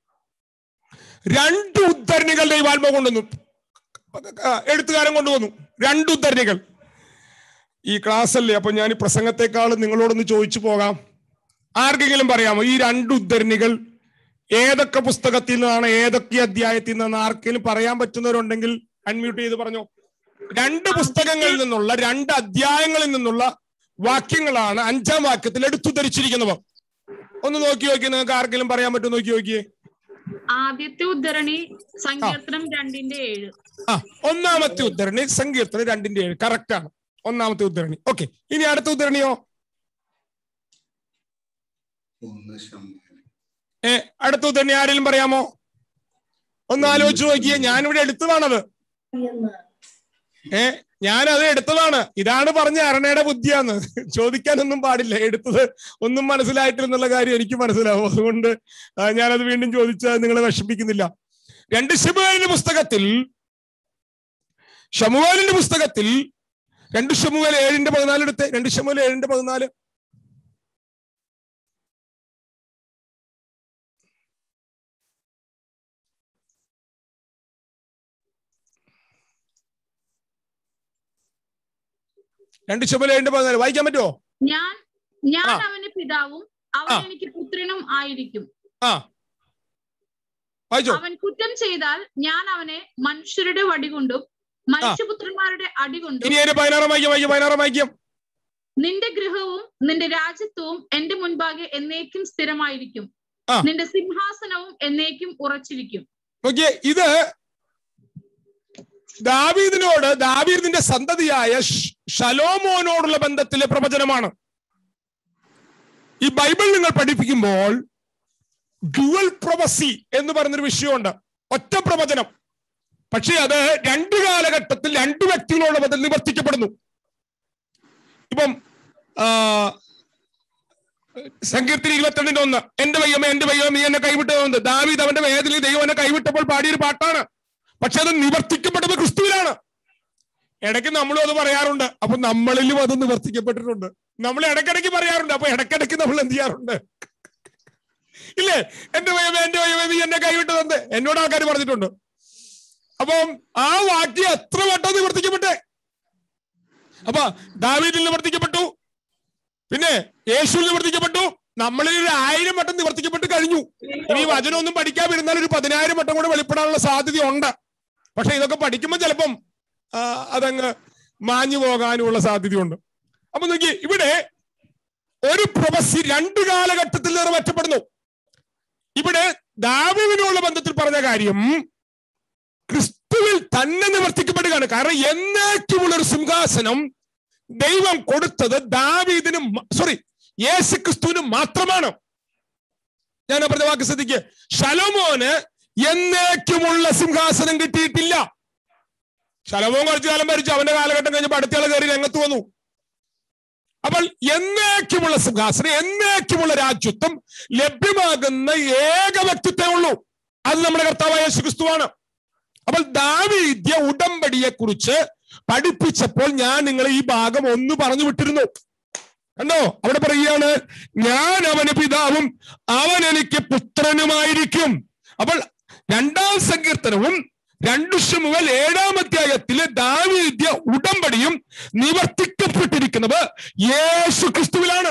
രണ്ട് ഉദ്ധരണികൾ ദൈവാത്മ കൊണ്ടുവന്നു ആ, എഴുത്തുകാരൻ കൊണ്ടുവന്നു രണ്ട് ഉദ്ധരണികൾ ഈ ക്ലാസ് അല്ലേ അപ്പൊ ഞാൻ ഈ പ്രസംഗത്തെക്കാൾ നിങ്ങളോടൊന്ന് ചോദിച്ചു പോകാം ആർക്കെങ്കിലും പറയാമോ ഈ രണ്ട് ഉദ്ധരണികൾ ഏതൊക്കെ പുസ്തകത്തിൽ നിന്നാണ് ഏതൊക്കെ അധ്യായത്തിൽ നിന്നാണ് ആർക്കെങ്കിലും പറയാൻ പറ്റുന്നവരുണ്ടെങ്കിൽ അൺമ്യൂട്ട് ചെയ്ത് പറഞ്ഞോ രണ്ട് പുസ്തകങ്ങളിൽ നിന്നുള്ള രണ്ട് അധ്യായങ്ങളിൽ നിന്നുള്ള വാക്യങ്ങളാണ് അഞ്ചാം വാക്യത്തിൽ എടുത്തുദ്ധരിച്ചിരിക്കുന്നവർ ഒന്ന് നോക്കി നോക്കി നിങ്ങൾക്ക് ആർക്കെങ്കിലും പറയാൻ പറ്റുമോ നോക്കി നോക്കിയേ
ആദ്യത്തെ ഉദ്ധരണി സങ്കീർത്തനം രണ്ടിന്റെ ഏഴ്
ആ ഒന്നാമത്തെ ഉദ്ധരണി സങ്കീർത്തനം രണ്ടിന്റെ ഏഴ് കറക്റ്റ് ആണ് ഒന്നാമത്തെ ഉദ്ധരണി ഓക്കെ ഇനി അടുത്ത ഉദ്ധരണിയോ
ഒന്ന് ശമുവേൽ
ഏ അടുത്തു തന്നെ ആരെങ്കിലും പറയാമോ ഒന്ന് ആലോചിച്ച് നോക്കിയേ ഞാനിവിടെ എടുത്തതാണത് ഏ ഞാനത് എടുത്തതാണ് ഇതാണ് പറഞ്ഞ അരണയുടെ ബുദ്ധിയാന്ന് ചോദിക്കാനൊന്നും പാടില്ല എടുത്തത് ഒന്നും മനസ്സിലായിട്ടില്ലെന്നുള്ള കാര്യം എനിക്ക് മനസ്സിലാവും അതുകൊണ്ട് ആ, ഞാനത് വീണ്ടും ചോദിച്ചാൽ നിങ്ങളെ വിഷമിക്കുന്നില്ല രണ്ട് ഷമുവേലിന്റെ പുസ്തകത്തിൽ ഷമുവേലിന്റെ പുസ്തകത്തിൽ രണ്ട് ഷമുവേൽ ഏഴിന്റെ പതിനാല് എടുത്ത് രണ്ട് ഷമുവേൽ ഏഴിന്റെ പതിനാല് രണ്ട് ഷമുവേൽ ഏഴിന്റെ പതിനാല് വായിക്കാൻ പറ്റുമോ
ഞാൻ ഞാൻ
ആ.
അവന് പിതാവും അവൻ
ആ.
എനിക്ക് പുത്രനും ആയിരിക്കും
ആ വായിച്ചോ
അവൻ കുറ്റം ചെയ്താൽ ഞാൻ അവനെ മനുഷ്യരുടെ വടികൊണ്ടും മനുഷ്യപുത്രന്മാരുടെ അടികൊണ്ടും
ഇനി അതിന്റെ പതിനാറാം വാക്യം വായിക്കാം പതിനാറാം വാക്യം
നിന്റെ ഗൃഹവും നിന്റെ രാജ്യത്വവും എന്റെ മുൻപാകെ എന്നേക്കും സ്ഥിരമായിരിക്കും
ആ.
നിന്റെ സിംഹാസനവും എന്നേക്കും ഉറച്ചിരിക്കും
നോക്കിയേ ഇത് ദാവീദിനോട് ദാവീദിന്റെ സന്തതിയായ ഷ്- ശലോമോനോടുള്ള ബന്ധത്തിലെ പ്രവചനമാണ് ഈ ബൈബിൾ നിങ്ങൾ പഠിപ്പിക്കുമ്പോൾ ഡ്യുവൽ പ്രൊവസി എന്ന് പറയുന്നൊരു വിഷയമുണ്ട് ഒറ്റ പ്രവചനം പക്ഷേ അത് രണ്ട് കാലഘട്ടത്തിൽ രണ്ട് വ്യക്തികളോട് ബന്ധം നിവർത്തിക്കപ്പെടുന്നു ഇപ്പം ആ, സങ്കീർത്തനം ഇരുപത്തിരണ്ടിന്റെ ഒന്ന് എന്റെ വയ്യമ്മ എന്റെ വയ്യമ്മ നീ എന്നെ കൈവിട്ടത് ദാവീദ് അവന്റെ വേദനയിൽ ദൈവം എന്നെ കൈവിട്ടപ്പോൾ പാടിയൊരു പാട്ടാണ് പക്ഷെ അത് നിവർത്തിക്കപ്പെട്ടത് ക്രിസ്തുവിലാണ് ഇടയ്ക്ക് നമ്മളും അത് പറയാറുണ്ട് അപ്പൊ നമ്മളിലും അത് നിവർത്തിക്കപ്പെട്ടിട്ടുണ്ട് നമ്മൾ ഇടയ്ക്കിടയ്ക്ക് പറയാറുണ്ട് അപ്പൊ ഇടയ്ക്കിടയ്ക്ക് നമ്മൾ എന്ത് ചെയ്യാറുണ്ട് ഇല്ലേ എന്റെ വയ്യമ്മ എന്റെ വയ്യമ്മ നീ എന്നെ കൈവിട്ടത് എന്നോട് ആൾക്കാർ പറഞ്ഞിട്ടുണ്ട് അപ്പം ആ വാക്യം എത്ര വട്ടം നിവർത്തിക്കപ്പെട്ടെ അപ്പൊ ദാവീദിൽ നിവർത്തിക്കപ്പെട്ടു പിന്നെ യേശുവിൽ നിവർത്തിക്കപ്പെട്ടു നമ്മളിൽ ഒരു ആയിരം വട്ടം നിവർത്തിക്കപ്പെട്ട് കഴിഞ്ഞു ഇനി ഈ വചനമൊന്നും പഠിക്കാൻ വരുന്നാൽ ഒരു പതിനായിരം വട്ടം കൂടെ വെളിപ്പെടാനുള്ള സാധ്യതയുണ്ട് പക്ഷെ ഇതൊക്കെ പഠിക്കുമ്പോൾ ചിലപ്പം ആ, അതങ്ങ് മാഞ്ഞു പോകാനുള്ള സാധ്യതയുണ്ട് അപ്പൊ നോക്കി ഇവിടെ ഒരു പ്രൊഫസി രണ്ട് കാലഘട്ടത്തിൽ നിറവേറ്റപ്പെടുന്നു ഇവിടെ ദാവിവിനുള്ള ബന്ധത്തിൽ പറഞ്ഞ കാര്യം ക്രിസ്തുവിൽ തന്നെ നിവർത്തിക്കപ്പെടുകയാണ് കാരണം എന്നേക്കുമുള്ള ഒരു സിംഹാസനം ദൈവം കൊടുത്തത് ദാവീദിനും സോറി യേശു ക്രിസ്തുവിനും മാത്രമാണ് ഞാൻ പറഞ്ഞ വാക്ക് ശ്രദ്ധിക്കുക ശലോമോന് എന്നേക്കുമുള്ള സിംഹാസനം കിട്ടിയിട്ടില്ല ശലോമോൻ കുറച്ചു കാലം ഭരിച്ചു അവന്റെ കാലഘട്ടം കഴിഞ്ഞപ്പോൾ അടുത്തയാൾ കയറി രംഗത്ത് വന്നു അപ്പോൾ എന്നേക്കുമുള്ള സിംഹാസനം എന്നേക്കുമുള്ള രാജ്യത്വം ലഭ്യമാകുന്ന ഏക വ്യക്തിത്വേ ഉള്ളൂ അത് നമ്മുടെ കർത്താവായ യേശു ക്രിസ്തുവാണ് അപ്പോൾ ദാവീദ്യ ഉടമ്പടിയെ കുറിച്ച് പഠിപ്പിച്ചപ്പോൾ ഞാൻ നിങ്ങളെ ഈ ഭാഗം ഒന്ന് പറഞ്ഞു വിട്ടിരുന്നു കണ്ടോ അവിടെ പറയുകയാണ് ഞാൻ അവന് പിതാവും അവൻ എനിക്ക് പുത്രനുമായിരിക്കും അപ്പോൾ രണ്ടാം സങ്കീർത്തനവും രണ്ടു മുതൽ ഏഴാം അധ്യായത്തിലെ ദാവീദ്യ ഉടമ്പടിയും നിവർത്തിക്കപ്പെട്ടിരിക്കുന്നത് യേശു ക്രിസ്തുവിലാണ്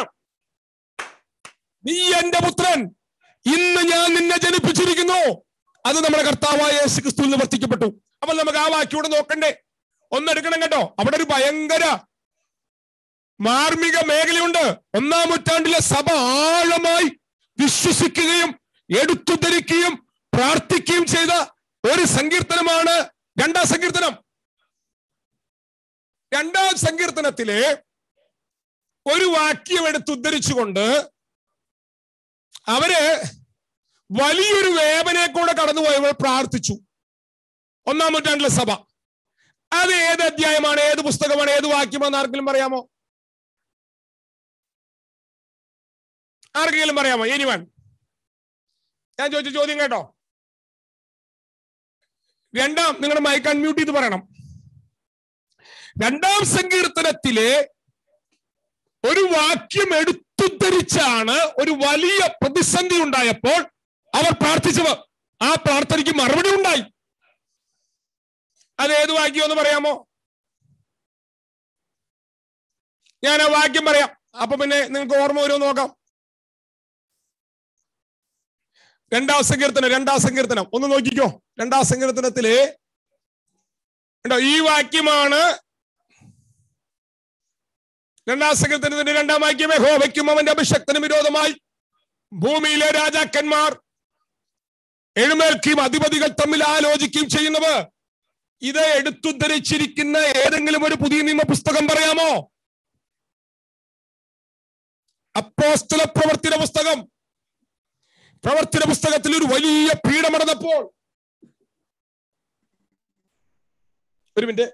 നീ എന്റെ പുത്രൻ ഇന്ന് ഞാൻ നിന്നെ ജനിപ്പിച്ചിരിക്കുന്നു അത് നമ്മുടെ കർത്താവായ യേശു ക്രിസ്തുവിൽ നിവർത്തിക്കപ്പെട്ടു അപ്പോൾ നമുക്ക് ആ വാക്യൂടെ നോക്കണ്ടേ ഒന്നെടുക്കണം കേട്ടോ അവിടെ ഒരു ഭയങ്കര മാർമിക മേഖലയുണ്ട് ഒന്നാം നൂറ്റാണ്ടിലെ സഭ ആഴമായി വിശ്വസിക്കുകയും എടുത്തുധരിക്കുകയും പ്രാർത്ഥിക്കുകയും ചെയ്ത ഒരു സങ്കീർത്തനമാണ് രണ്ടാം സങ്കീർത്തനം രണ്ടാം സങ്കീർത്തനത്തിലെ ഒരു വാക്യം എടുത്തുദ്ധരിച്ചുകൊണ്ട് അവര് വലിയൊരു വേദനയെ കൂടെ കടന്നുപോയവർ പ്രാർത്ഥിച്ചു ഒന്നാം നൂറ്റാണ്ടിലെ സഭ അത് ഏത് അധ്യായമാണ് ഏത് പുസ്തകമാണ് ഏത് വാക്യമാണെന്ന് ആർക്കെങ്കിലും പറയാമോ ആർക്കെങ്കിലും പറയാമോ എനിവൺ ഞാൻ ചോദിച്ച ചോദ്യം കേട്ടോ രണ്ടാം നിങ്ങളുടെ മൈക്ക് അൺമ്യൂട്ട് ചെയ്ത് പറയണം രണ്ടാം സങ്കീർത്തനത്തിലെ ഒരു വാക്യം എടുത്തുദ്ധരിച്ചാണ് ഒരു വലിയ പ്രതിസന്ധി ഉണ്ടായപ്പോൾ അവർ പ്രാർത്ഥിച്ചത് ആ പ്രാർത്ഥനയ്ക്ക് മറുപടി ഉണ്ടായി അത് ഏത് വാക്യം എന്ന് പറയാമോ ഞാൻ ആ വാക്യം പറയാം അപ്പൊ പിന്നെ നിങ്ങൾക്ക് ഓർമ്മ വരുമോ നോക്കാം രണ്ടാം സങ്കീർത്തനം രണ്ടാം സങ്കീർത്തനം ഒന്ന് നോക്കിക്കോ രണ്ടാം സങ്കീർത്തനത്തില് കണ്ടോ ഈ വാക്യമാണ് രണ്ടാം സങ്കീർത്തനത്തിന്റെ രണ്ടാം വാക്യമേ ഹോവയ്ക്കും അവന്റെ അഭിഷക്തനും വിരോധമായി ഭൂമിയിലെ രാജാക്കന്മാർ എഴുന്നേൽക്കുകയും അധിപതികൾ തമ്മിൽ ആലോചിക്കുകയും ചെയ്യുന്നത് ഇത് എടുത്തുദ്ധരിച്ചിരിക്കുന്ന ഏതെങ്കിലും ഒരു പുതിയ നിയമ പുസ്തകം പറയാമോ അപ്പോസ്തല പ്രവർത്തിയുടെ പുസ്തകം പ്രവർത്തന പുസ്തകത്തിൽ ഒരു വലിയ പീഡം നടന്നപ്പോൾ ഒരു മിനിറ്റ്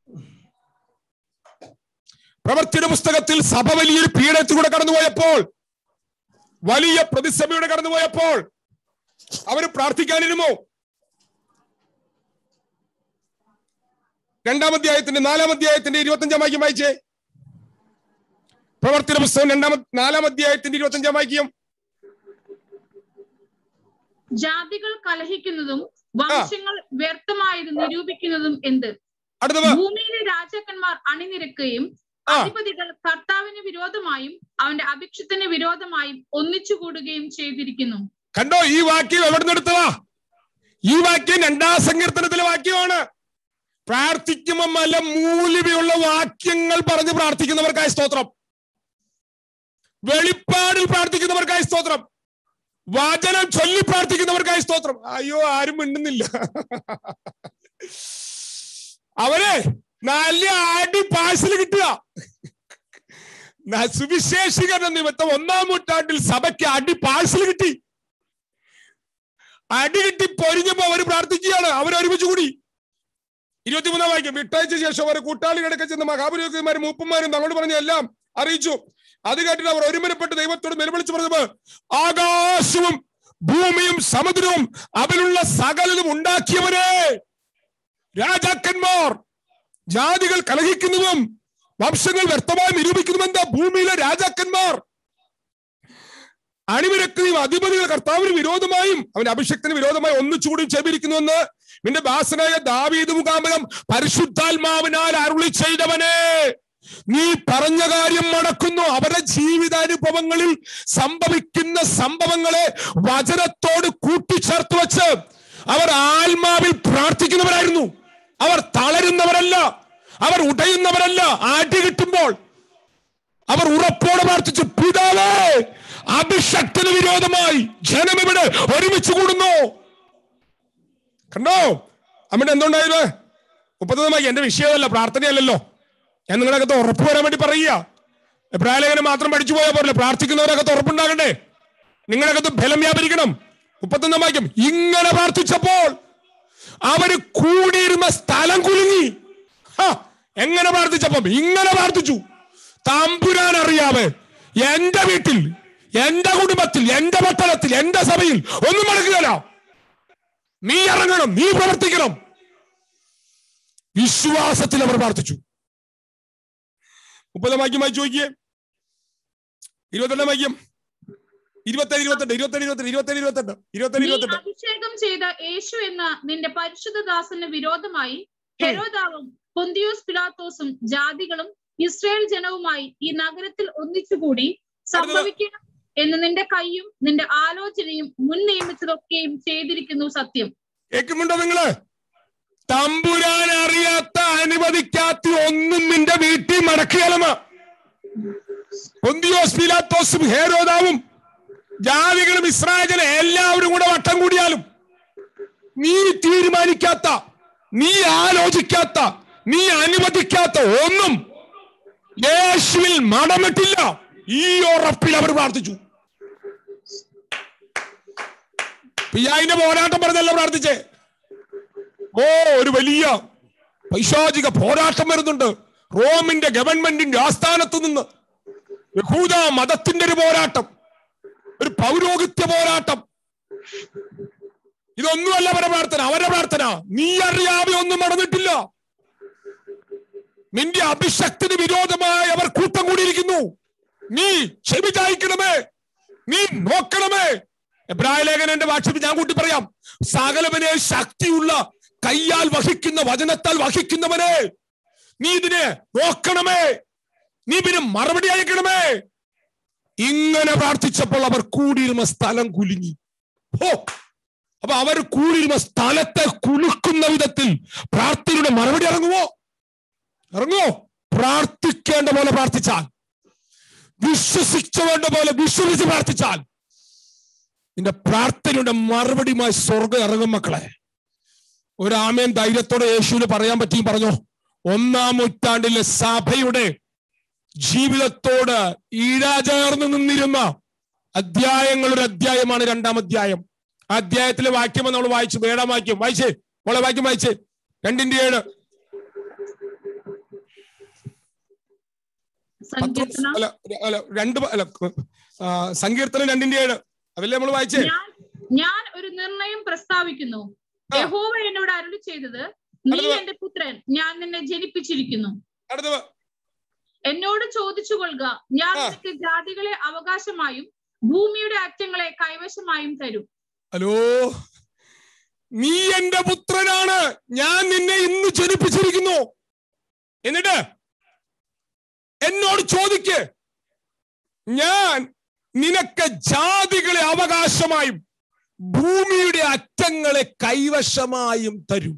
പ്രവർത്തിയുടെ പുസ്തകത്തിൽ സഭ വലിയൊരു പീഡനത്തിലൂടെ കടന്നുപോയപ്പോൾ വലിയ പ്രതിസഭയുടെ കടന്നുപോയപ്പോൾ അവര് പ്രാർത്ഥിക്കാനിരുമോ രണ്ടാം അധ്യായത്തിന്റെ നാലാം അധ്യായത്തിന്റെ ഇരുപത്തഞ്ചാം വാക്യം വായിച്ചേ പ്രവർത്തിയുടെ പുസ്തകം രണ്ടാം നാലാം അധ്യായത്തിന്റെ ഇരുപത്തഞ്ചാം വാക്യം
ജാതികൾ കലഹിക്കുന്നതും വംശങ്ങൾ വ്യർത്ഥമായത് നിരൂപിക്കുന്നതും എന്ത്
അടുത്തത്
ഭൂമിയിലെ രാജാക്കന്മാർ അണിനിരക്കുകയും
ആ.
അധിപതികൾ കർത്താവിന് വിരോധമായും അവന്റെ അഭിക്ഷത്തിന് വിരോധമായും ഒന്നിച്ചുകൂടുകയും ചെയ്തിരിക്കുന്നു
കണ്ടോ ഈ വാക്യം എവിടെ നിന്ന് എടുത്തതാ ഈ വാക്യം രണ്ടാം സങ്കീർത്തനത്തിലെ വാക്യമാണ് പ്രാർത്ഥിക്കുമ്പോ മല മൂല്യമുള്ള വാക്യങ്ങൾ പറഞ്ഞ് പ്രാർത്ഥിക്കുന്നവർക്കായി സ്തോത്രം വെളിപ്പാടിൽ പ്രാർത്ഥിക്കുന്നവർക്കായി സ്തോത്രം വചനം ചൊല്ലി പ്രാർത്ഥിക്കുന്നവർക്കായി സ്തോത്രം അയ്യോ ആരും മിണ്ടുന്നില്ല അവരെ നല്ല അടി പാഴ്സൽ കിട്ടുക ന- സുവിശേഷീകരണ നിമിത്തം ഒന്നാം നൂറ്റാണ്ടിൽ സഭയ്ക്ക് അടി പാഴ്സൽ കിട്ടി അടി കിട്ടി പൊരിഞ്ഞപ്പോ അവര് പ്രാർത്ഥിക്കുകയാണ് അവർ ഒരുമിച്ച് കൂടി ഇരുപത്തിമൂന്നാം വാക്യം വിട്ടയച്ച ശേഷം അവർ കൂട്ടാളികളൊക്കെ ചെന്ന് മഹാപുരോഹിതന്മാരും മൂപ്പന്മാരും തങ്ങളോട് പറഞ്ഞ എല്ലാം അറിയിച്ചു അത് കേട്ടിട്ട് അവർ ഒരുമനപ്പെട്ട് ദൈവത്തോട് നിലവിളിച്ച് പറഞ്ഞത് ആകാശവും ഭൂമിയും സമുദ്രവും അവനുള്ള സകലതും ഉണ്ടാക്കിയവരെ രാജാക്കന്മാർ ജാതികൾ കലഹിക്കുന്നതും വംശങ്ങൾ വ്യക്തമായി നിരൂപിക്കുന്നതും എന്താ ഭൂമിയിലെ രാജാക്കന്മാർ അണിനിരക്കുകയും അധിപതികൾ കർത്താവിന് വിരോധമായും അവന്റെ അഭിഷക്തിന് വിരോധമായി ഒന്നിച്ചുകൂടി ചേപിരിക്കുന്നുവെന്ന് നിന്റെ ദാസനായ ദാവീദ് മുഖാന്തരം പരിശുദ്ധാത്മാവിനാൽ അരുളി ചെയ്തവനെ നീ പറഞ്ഞ കാര്യം നടക്കുന്നു അവരുടെ ജീവിതാനുഭവങ്ങളിൽ സംഭവിക്കുന്ന സംഭവങ്ങളെ വചനത്തോട് കൂട്ടിച്ചേർത്ത് വെച്ച് അവർ ആത്മാവിൽ പ്രാർത്ഥിക്കുന്നവരായിരുന്നു അവർ തളരുന്നവരല്ല അവർ ഉടയുന്നവരല്ല ആട്ടി കിട്ടുമ്പോൾ അവർ ഉറപ്പോടെ പ്രാർത്ഥിച്ചു പിതാവേ അഭിഷക്തന് വിരോധമായി ജനം ഇവിടെ ഒരുമിച്ച് കൂടുന്നു കണ്ടോ അമ്മയുടെ എന്തുണ്ടായത് മുപ്പത്തൊന്നായി എന്റെ വിഷയമല്ല പ്രാർത്ഥനയല്ലല്ലോ ഞാൻ നിങ്ങളകത്ത് ഉറപ്പ് വരാൻ വേണ്ടി പറയുക എബ്രാലേഖനം മാത്രം പഠിച്ചു പോയാൽ പോരല്ലേ പ്രാർത്ഥിക്കുന്നവരകത്ത് ഉറപ്പുണ്ടാകണ്ടേ നിങ്ങളകത്ത് ബലം വ്യാപരിക്കണം മുപ്പത്തൊന്നാം വാക്യം ഇങ്ങനെ പ്രാർത്ഥിച്ചപ്പോൾ അവര് കൂടിയിരുന്ന സ്ഥലം കുലുങ്ങി ഹാ, എങ്ങനെ പ്രാർത്ഥിച്ചപ്പം ഇങ്ങനെ പ്രാർത്ഥിച്ചു തമ്പുരാൻ അറിയാതെ എന്റെ വീട്ടിൽ എന്റെ കുടുംബത്തിൽ എന്റെ പട്ടണത്തിൽ എന്റെ സഭയിൽ ഒന്നും നടക്കുകയില്ല നീ ഇറങ്ങണം നീ പ്രവർത്തിക്കണം വിശ്വാസത്തിൽ അവർ പ്രാർത്ഥിച്ചു മുപ്പതാം വാക്യം വായിച്ചു നോക്കിയേ ഇരുപത്തെട്ടാം വാക്യം ഇരുപത്തേഴ് ഇരുപത്തെട്ട് ഇരുപത്തേഴ് ഇരുപത്തെട്ട് ഇരുപത്തേഴ് ഇരുപത്തെട്ട് ഇരുപത്തേഴ്
നീ
ഇരുപത്തെട്ട്
അഭിഷേകം ചെയ്ത യേശു എന്ന നിന്റെ പരിശുദ്ധദാസന് വിരോധമായി ഹെരോദാവും പൊന്തിയോസ് പിലാത്തോസും ജാതികളും ഇസ്രായേൽ ജനവുമായി ഈ നഗരത്തിൽ ഒന്നിച്ചുകൂടി സംഭവിക്കണം എന്ന് നിന്റെ കൈയും നിന്റെ ആലോചനയും മുൻ നിയമിച്ചതൊക്കെയും ചെയ്തിരിക്കുന്നു സത്യം
കേൾക്കുന്നുണ്ടോ നിങ്ങള് തമ്പുരാൻ അറിയാത്ത അനുവദിക്കാത്ത ഒന്നും നിന്റെ വീട്ടിൽ മടക്കുകയലമ പൊന്തിയോസ് പിലാത്തോസും ഹേരോദാവും ജാതികളും ഇസ്രായേലും എല്ലാവരും കൂടെ വട്ടം കൂടിയാലും നീ തീരുമാനിക്കാത്ത നീ ആലോചിക്കാത്ത നീ അനുവദിക്കാത്ത ഒന്നും യേശുവിൽ മടമിട്ടില്ല ഈ ഉറപ്പിൽ അവർ പ്രാർത്ഥിച്ചു പിയായിന്റെ പോരാട്ടം പറഞ്ഞല്ല പ്രാർത്ഥിച്ചേ ഓ ഒരു വലിയ പൈശാചിക പോരാട്ടം വരുന്നുണ്ട് റോമിന്റെ ഗവൺമെന്റിന്റെ ആസ്ഥാനത്ത് നിന്ന് യഹൂദ മതത്തിന്റെ ഒരു പോരാട്ടം ഒരു പൗരോഹിത്യ പോരാട്ടം ഇതൊന്നുമല്ല അവരുടെ പ്രാർത്ഥന അവരുടെ പ്രാർത്ഥന നീ അറിയാതെ ഒന്നും നടന്നിട്ടില്ല നിന്റെ അഭിഷക്തിന് വിരോധമായി അവർ കൂട്ടം കൂടിയിരിക്കുന്നു നീ ചെവി ചായ്ക്കണമേ നീ നോക്കണമേ എബ്രായ ലേഖനന്റെ ഭാഷയിൽ ഞാൻ കൂട്ടി പറയാം സകലവനെ ശക്തിയുള്ള കയ്യാൽ വഹിക്കുന്ന വചനത്താൽ വഹിക്കുന്നവനെ നീ ഇതിനെ നോക്കണമേ നീ ഇതിന് മറുപടി അയക്കണമേ ഇങ്ങനെ പ്രാർത്ഥിച്ചപ്പോൾ അവർ കൂടിയിരുന്ന സ്ഥലം കുലുങ്ങി ഹോ അപ്പൊ അവർ കൂടിയിരുന്ന സ്ഥലത്തെ കുലുക്കുന്ന വിധത്തിൽ പ്രാർത്ഥനയുടെ മറുപടി ഇറങ്ങുമോ ഇറങ്ങുമോ പ്രാർത്ഥിക്കേണ്ട പോലെ പ്രാർത്ഥിച്ചാൽ വിശ്വസിച്ച വേണ്ട പോലെ വിശ്വസിച്ച് പ്രാർത്ഥിച്ചാൽ നിന്റെ പ്രാർത്ഥനയുടെ മറുപടിയുമായി സ്വർഗം ഇറങ്ങും മക്കളെ ഒരു ആമേൻ ധൈര്യത്തോടെ യേശുവിന് പറയാൻ പറ്റിയും പറഞ്ഞോ ഒന്നാം നൂറ്റാണ്ടിലെ സഭയുടെ ജീവിതത്തോട് ഈഴാചേർന്ന് നിന്നിരുന്ന അധ്യായങ്ങളുടെ അധ്യായമാണ് രണ്ടാം അധ്യായം ആ അധ്യായത്തിലെ വാക്യം നമ്മൾ വായിച്ചു ഏഴാം വാക്യം വായിച്ചേ മോളെ വാക്യം വായിച്ചേ രണ്ടിന്റെ ഏഴ് പത്രോസ്
സങ്കീർത്തനം
അല്ല അല്ല രണ്ട് പ- അല്ല ആ, സങ്കീർത്തനം രണ്ടിന്റെ ഏഴ് അതല്ലേ നമ്മൾ വായിച്ചേ
ഞാൻ ഞാൻ ഒരു നിർണയം പ്രസ്താവിക്കുന്നു
ആ.
യഹോവ എന്നോട് അരുളി ചെയ്തത് നീ
അടുത്തത്.
എന്റെ പുത്രൻ ഞാൻ നിന്നെ ജനിപ്പിച്ചിരിക്കുന്നു
അടുത്ത
എന്നോട് ചോദിച്ചു കൊള്ളുക ഞാൻ
ആ.
നിനക്ക് ജാതികളെ അവകാശമായും ഭൂമിയുടെ അറ്റങ്ങളെ കൈവശമായും തരും
ഹലോ നീ എന്റെ പുത്രനാണ് ഞാൻ നിന്നെ ഇന്ന് ജനിപ്പിച്ചിരിക്കുന്നു എന്നിട്ട് എന്നോട് ചോദിക്ക് ഞാൻ നിനക്ക് ജാതികളെ അവകാശമായും ഭൂമിയുടെ അറ്റങ്ങളെ കൈവശമായും തരും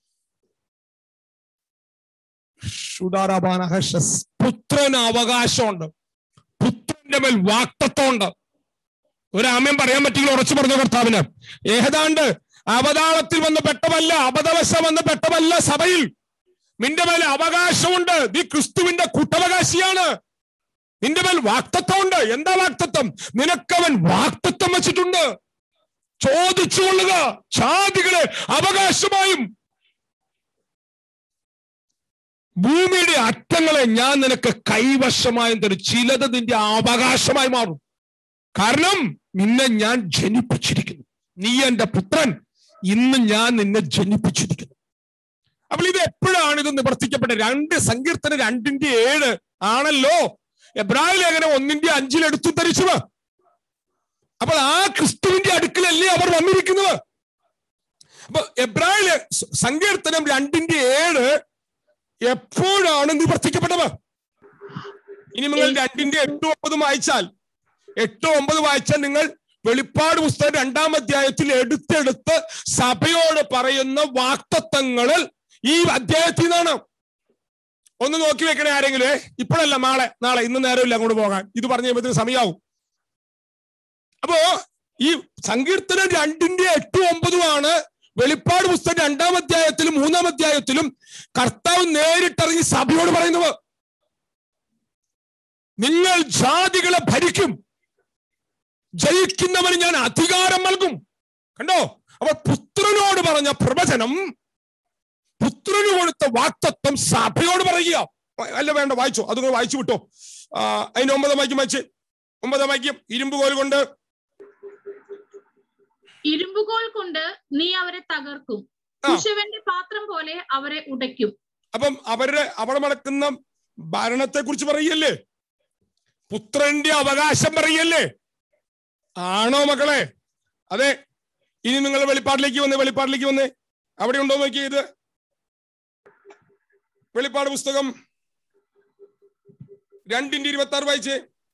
ഷുഡാറാബാനഹശസ്. പുത്രന് അവകാശമുണ്ട് പുത്രന്റെ മേൽ വാക്തത്വമുണ്ട് ഒരാമ്യം പറയാൻ പറ്റില്ല ഉറച്ചു പറഞ്ഞ കർത്താവിന് ഏതാണ്ട് അവതാളത്തിൽ വന്ന് പെട്ടമല്ല അബദ്ധവശം വന്ന് പെട്ടമല്ല സഭയിൽ നിന്റെ മേൽ അവകാശമുണ്ട് നീ ക്രിസ്തുവിന്റെ കൂട്ടവകാശിയാണ് നിന്റെ മേൽ വാക്തത്വമുണ്ട് എന്താ വാക്തത്വം നിനക്കവൻ വാക്തത്വം വെച്ചിട്ടുണ്ട് ചോദിച്ചു കൊള്ളുക ജാതികളെ അവകാശമായും ഭൂമിയുടെ അറ്റങ്ങളെ ഞാൻ നിനക്ക് കൈവശമായും തരും ചിലത് നിന്റെ അവകാശമായി മാറും കാരണം നിന്നെ ഞാൻ ജനിപ്പിച്ചിരിക്കുന്നു നീ എന്റെ പുത്രൻ ഇന്ന് ഞാൻ നിന്നെ ജനിപ്പിച്ചിരിക്കുന്നു അപ്പോൾ ഇത് എപ്പോഴാണ് ഇത് നിവർത്തിക്കപ്പെട്ടത് രണ്ട് സങ്കീർത്തന രണ്ടിന്റെ ഏഴ് ആണല്ലോ എബ്രായ ലേഖനം ഒന്നിന്റെ അഞ്ചിൽ എടുത്തു ധരിച്ചത് അപ്പോൾ ആ ക്രിസ്തുവിന്റെ അടുക്കലല്ലേ അവർ വന്നിരിക്കുന്നത് അപ്പൊ എബ്രായ ലേ- സങ്കീർത്തനം രണ്ടിന്റെ ഏഴ് എപ്പോഴാണ് നിവർത്തിക്കപ്പെട്ടത് ഇനി നിങ്ങൾ രണ്ടിന്റെ എട്ടും ഒമ്പതും വായിച്ചാൽ എട്ടോ ഒമ്പത് വായിച്ചാൽ നിങ്ങൾ വെളിപ്പാട് പുസ്തകം രണ്ടാം അധ്യായത്തിൽ എടുത്തെടുത്ത് സഭയോട് പറയുന്ന വാക്തത്വങ്ങളിൽ ഈ അധ്യായത്തിൽ നിന്നാണ് ഒന്ന് നോക്കി വെക്കണേ ആരെങ്കിലും ഇപ്പോഴല്ല നാളെ നാളെ ഇന്ന് നേരമില്ല അങ്ങോട്ട് പോകാൻ ഇത് പറഞ്ഞു കഴിയുമ്പോഴത്തേക്ക് സമയാവും അപ്പോ ഈ സങ്കീർത്തനം രണ്ടിന്റെ എട്ടും ഒമ്പതുമാണ് വെളിപ്പാട് പുസ്തകം രണ്ടാം അധ്യായത്തിലും മൂന്നാം അധ്യായത്തിലും കർത്താവ് നേരിട്ടിറങ്ങി സഭയോട് പറയുന്നത് നിങ്ങൾ ജാതികളെ ഭരിക്കും ജയിക്കുന്നവന് ഞാൻ അധികാരം നൽകും കണ്ടോ അപ്പൊ പുത്രനോട് പറഞ്ഞ പ്രവചനം പുത്രന് കൊടുത്ത വാക്തത്വം സഭയോട് പറയുക അല്ല വേണ്ട വായിച്ചോ അതുങ്ങൾ വായിച്ചു വിട്ടോ ആ, അതിന്റെ ഒമ്പതാം വാക്യം വായിച്ച് ഒമ്പതാം വാക്യം ഇരുമ്പ് കോൽ കൊണ്ട്
ഇരുമ്പുകോൽ കൊണ്ട് നീ അവരെ തകർക്കും
ആ.
കുശവന്റെ പാത്രം പോലെ അവരെ ഉടയ്ക്കും
അപ്പം അവരുടെ അവിടെ നടക്കുന്ന ഭരണത്തെ കുറിച്ച് പറയല്ലേ പുത്രന്റെ അവകാശം പറയല്ലേ ആണോ മക്കളെ അതെ ഇനി നിങ്ങൾ വെളിപ്പാടിലേക്ക് വന്നേ വെളിപ്പാടിലേക്ക് വന്നേ അവിടെ ഉണ്ടോ നോക്കിയേ ഇത് വെളിപ്പാട് പുസ്തകം രണ്ടിന്റെ ഇരുപത്തി ആറ് വായിച്ചേ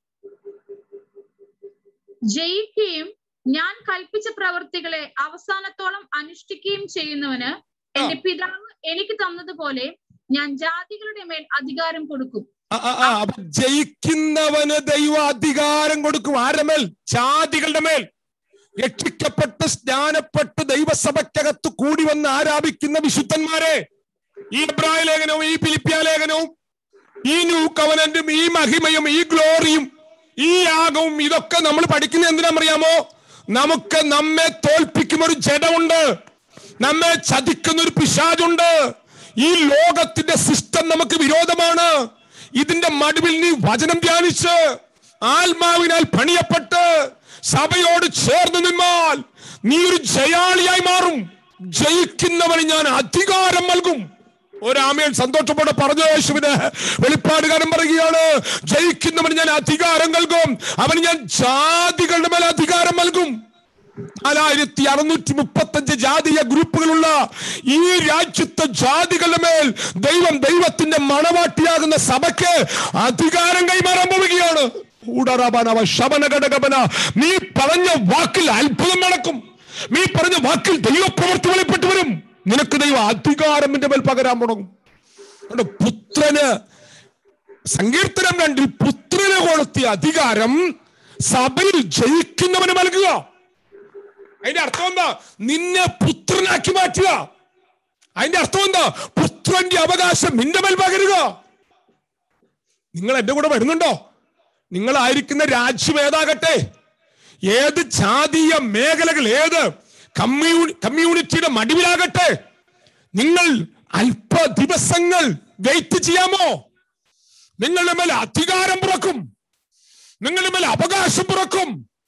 ജയിക്കുകയും ഞാൻ കൽപ്പിച്ച പ്രവർത്തികളെ അവസാനത്തോളം അനുഷ്ഠിക്കുകയും ചെയ്യുന്നവന് എന്റെ പിതാവ് എനിക്ക് തന്നതുപോലെ ഞാൻ ജാതികളുടെ മേൽ അധികാരം കൊടുക്കും
ആ, ആ, ആ, അപ്പൊ ജയിക്കുന്നവന് ദൈവ അധികാരം കൊടുക്കും ആരുടെ മേൽ ജാതികളുടെ മേൽ രക്ഷിക്കപ്പെട്ട് സ്നാനപ്പെട്ട് ദൈവസഭയ്ക്കകത്ത് കൂടി വന്ന് ആരാധിക്കുന്ന വിശുദ്ധന്മാരെ ഈ എബ്രായ ലേഖനവും ഈ ഫിലിപ്പിയ ലേഖനവും ഈ ന്യൂ കവനന്റും ഈ മഹിമയും ഈ ഗ്ലോറിയും ഈ യാഗവും ഇതൊക്കെ നമ്മൾ പഠിക്കുന്നത് എന്തിനാണെന്നറിയാമോ നമുക്ക് നമ്മെ തോൽപ്പിക്കുന്ന ഒരു ജഡമുണ്ട് നമ്മെ ചതിക്കുന്ന ഒരു പിശാചുണ്ട് ഈ ലോകത്തിന്റെ സിസ്റ്റം നമുക്ക് വിരോധമാണ് ഇതിന്റെ മടുവിൽ നീ വചനം ധ്യാനിച്ച് ആത്മാവിനാൽ പണിയപ്പെട്ട് സഭയോട് ചേർന്ന് നിന്നാൽ നീ ഒരു ജയാളിയായി മാറും ജയിക്കുന്നവന് ഞാൻ അധികാരം നൽകും ഒരാമയൻ സന്തോഷത്തോടെ പറഞ്ഞു യേശുവിന് വെളിപ്പാടുകാരൻ പറയുകയാണ് ജയിക്കുന്നവന് ഞാൻ അധികാരം നൽകും അവന് ഞാൻ ജാതികളുടെ മേൽ അധികാരം നൽകും നാലായിരത്തി അറുന്നൂറ്റി മുപ്പത്തഞ്ച് ജാതീയ ഗ്രൂപ്പുകളുള്ള ഈ രാജ്യത്തെ ജാതികളുടെ മേൽ ദൈവം ദൈവത്തിന്റെ മണവാട്ടിയാകുന്ന സഭയ്ക്ക് അധികാരം കൈമാറാൻ പോവുകയാണ് ഊടറാബാനവ ശമനഘടകപന നീ പറഞ്ഞ വാക്കിൽ അത്ഭുതം നടക്കും നീ പറഞ്ഞ വാക്കിൽ ദൈവപ്രവർത്തി വെളിപ്പെട്ടു വരും നിനക്ക് ദൈവം അധികാരം നിന്റെ മേൽ പകരാൻ തുടങ്ങും അതുകൊണ്ട് പുത്രന് സങ്കീർത്തനം രണ്ടിൽ പുത്രന് കൊടുത്തിയ അധികാരം സഭയിൽ ജയിക്കുന്നവന് നൽകുക അതിന്റെ അർത്ഥം എന്താ നിന്നെ പുത്രനാക്കി മാറ്റുക അതിന്റെ അർത്ഥം എന്താ പുത്രന്റെ അവകാശം നിന്റെ മേൽ പകരുക നിങ്ങൾ എന്റെ കൂടെ വരുന്നുണ്ടോ നിങ്ങളായിരിക്കുന്ന രാജ്യം ഏതാകട്ടെ ഏത് ജാതീയ മേഖലകൾ ഏത് കമ്മ്യൂണി കമ്മ്യൂണിറ്റിയുടെ മടിവിലാകട്ടെ നിങ്ങൾ അല്പ ദിവസങ്ങൾ വെയിറ്റ് ചെയ്യാമോ നിങ്ങളുടെ മേൽ അധികാരം പുറക്കും നിങ്ങളുടെ മേൽ അവകാശം പുറക്കും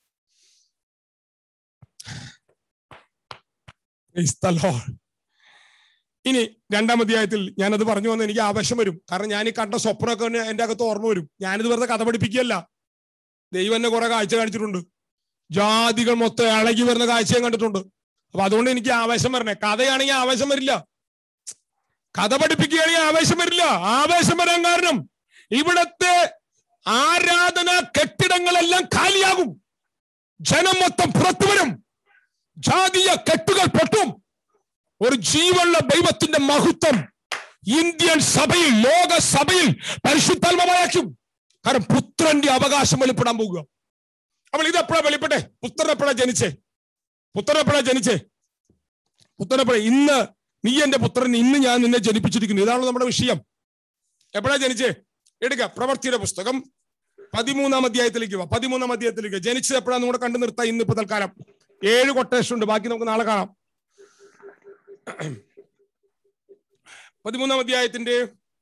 Praise the Lord. ഇനി രണ്ടാം അധ്യായത്തിൽ ഞാനത് പറഞ്ഞു വന്ന് എനിക്ക് ആവശ്യം വരും കാരണം ഞാൻ ഈ കണ്ട സ്വപ്നമൊക്കെ ഒന്ന് എന്റെ അകത്ത് ഓർമ്മ വരും ഞാനിത് വെറുതെ കഥ പഠിപ്പിക്കുകയല്ല ദൈവം എന്നെ കുറെ കാഴ്ച കാണിച്ചിട്ടുണ്ട് ജാതികൾ മൊത്തം ഇളകി വരുന്ന കാഴ്ച ഞാൻ കണ്ടിട്ടുണ്ട് അപ്പൊ അതുകൊണ്ട് എനിക്ക് ആവേശം വരണേ കഥയാണെങ്കിൽ ആവേശം വരില്ല കഥ പഠിപ്പിക്കുകയാണെങ്കിൽ ആവേശം വരില്ല ആവേശം വരാൻ കാരണം ഇവിടത്തെ ആരാധന കെട്ടിടങ്ങളെല്ലാം കാലിയാകും ജനം മൊത്തം പുറത്തു വരും ജാതീയ കെട്ടുകൾ പൊട്ടും ഒരു ജീവനുള്ള ദൈവത്തിന്റെ മഹത്വം ഇന്ത്യൻ സഭയിൽ ലോക സഭയിൽ പരിശുദ്ധാത്മമായാക്കും കാരണം പുത്രന്റെ അവകാശം വെളിപ്പെടാൻ പോകുക അപ്പോൾ ഇത് എപ്പോഴാ വെളിപ്പെട്ടെ പുത്രൻ എപ്പോഴാ ജനിച്ചേ പുത്രൻ എപ്പോഴാ ജനിച്ചേ പുത്രൻ എപ്പോഴാ ഇന്ന് നീ എന്റെ പുത്രൻ ഇന്ന് ഞാൻ നിന്നെ ജനിപ്പിച്ചിരിക്കുന്നു ഇതാണ് നമ്മുടെ വിഷയം എപ്പോഴാ ജനിച്ചേ എടുക്ക പ്രവർത്തിയുടെ പുസ്തകം പതിമൂന്നാം അധ്യായത്തിലേക്ക് വാ പതിമൂന്നാം അധ്യായത്തിലേക്ക് ജനിച്ചത് എപ്പോഴാന്ന് കൂടെ കണ്ടു നിർത്താം ഇന്ന് ഇപ്പൊ തൽക്കാലം ഏഴ് കൊട്ടേഷൻ ഉണ്ട് ബാക്കി നമുക്ക് നാളെ കാണാം പതിമൂന്നാം അധ്യായത്തിന്റെ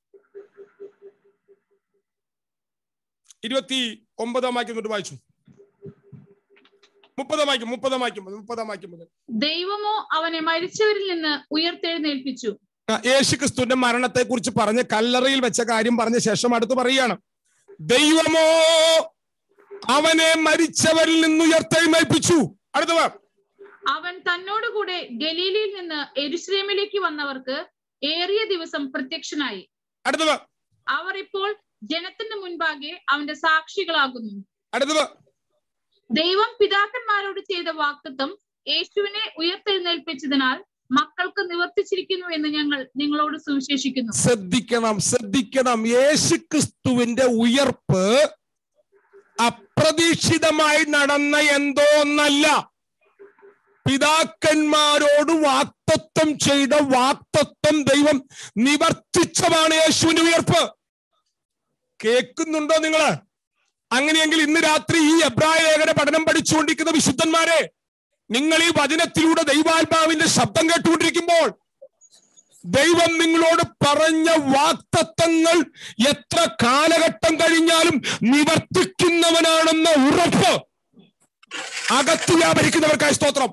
ഇരുപത്തി ഒമ്പതാം വാക്യം തൊട്ട് വായിച്ചു മുപ്പതാം വാക്യം മുപ്പതാം വാക്യം മുതൽ മുപ്പതാം വാക്യം മുതൽ
ദൈവമോ അവനെ മരിച്ചവരിൽ നിന്ന് ഉയർത്തെഴുന്നേൽപ്പിച്ചു
ആ, യേശുക്രിസ്തുവിന്റെ മരണത്തെ കുറിച്ച് പറഞ്ഞ് കല്ലറയിൽ വെച്ച കാര്യം പറഞ്ഞ ശേഷം അടുത്ത് പറയാണ് ദൈവമോ അവനെ മരിച്ചവരിൽ നിന്ന് ഉയർത്തെഴുന്നേൽപ്പിച്ചു അടുത്ത വാ.
അവൻ തന്നോടുകൂടെ ഗലീലയിൽ നിന്ന് എരുശ്ലേമിലേക്ക് വന്നവർക്ക് ഏറിയ ദിവസം പ്രത്യക്ഷനായി
അടുത്ത വാ.
അവർ ഇപ്പോൾ ജനത്തിന്റെ മുൻപാകെ അവന്റെ സാക്ഷികളാകുന്നു
അടുത്ത വാ.
ദൈവം പിതാക്കന്മാരോട് ചെയ്ത വാക്തത്വം യേശുവിനെ ഉയർത്തെഴുന്നേൽപ്പിച്ചതിനാൽ മക്കൾക്ക് നിവർത്തിച്ചിരിക്കുന്നു എന്ന് ഞങ്ങൾ നിങ്ങളോട് സുവിശേഷിക്കുന്നു
ശ്രദ്ധിക്കണം ശ്രദ്ധിക്കണം യേശുക്രിസ്തുവിന്റെ ഉയർപ്പ് അപ്രതീക്ഷിതമായി നടന്ന എന്തോ ഒന്നല്ല പിതാക്കന്മാരോട് വാക്തത്വം ചെയ്ത വാക്തത്വം ദൈവം നിവർത്തിച്ചതാണ് യേശുവിന്റെ ഉയർപ്പ് കേൾക്കുന്നുണ്ടോ നിങ്ങള് അങ്ങനെയെങ്കിൽ ഇന്ന് രാത്രി ഈ എബ്രായ ലേഖന പഠനം പഠിച്ചുകൊണ്ടിരിക്കുന്ന വിശുദ്ധന്മാരെ നിങ്ങൾ ഈ വചനത്തിലൂടെ ദൈവാത്മാവിന്റെ ശബ്ദം കേട്ടുകൊണ്ടിരിക്കുമ്പോൾ ദൈവം നിങ്ങളോട് പറഞ്ഞ വാക്തത്വങ്ങൾ എത്ര കാലഘട്ടം കഴിഞ്ഞാലും നിവർത്തിക്കുന്നവനാണെന്ന ഉറപ്പ് അകത്ത് വ്യാപരിക്കുന്നവർക്കായി സ്തോത്രം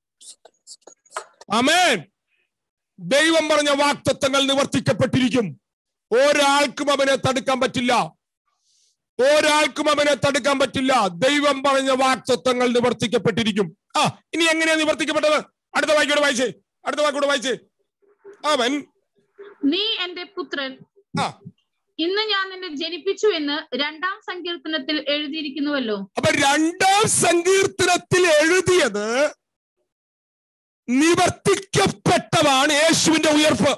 അമേൻ ദൈവം പറഞ്ഞ വാക്തത്വങ്ങൾ നിവർത്തിക്കപ്പെട്ടിരിക്കും ഒരാൾക്കും അവനെ തടുക്കാൻ പറ്റില്ല ഒരാൾക്കും അവനെ തടുക്കാൻ പറ്റില്ല ദൈവം പറഞ്ഞ വാക്തത്വങ്ങൾ നിവർത്തിക്കപ്പെട്ടിരിക്കും ആ ഇനി എങ്ങനെയാ നിവർത്തിക്കപ്പെട്ടത് അടുത്ത വാക്യോട് വായിച്ചേ അടുത്ത വാക്യോട് വായിച്ചേ അവൻ
നീ എന്റെ പുത്രൻ
ആ
ഇന്ന് ഞാൻ നിന്നെ ജനിപ്പിച്ചു എന്ന് രണ്ടാം സങ്കീർത്തനത്തിൽ എഴുതിയിരിക്കുന്നുവല്ലോ
അപ്പൊ രണ്ടാം സങ്കീർത്തനത്തിൽ എഴുതിയത് നിവർത്തിക്കപ്പെട്ടതാണ് യേശുവിന്റെ ഉയർപ്പ്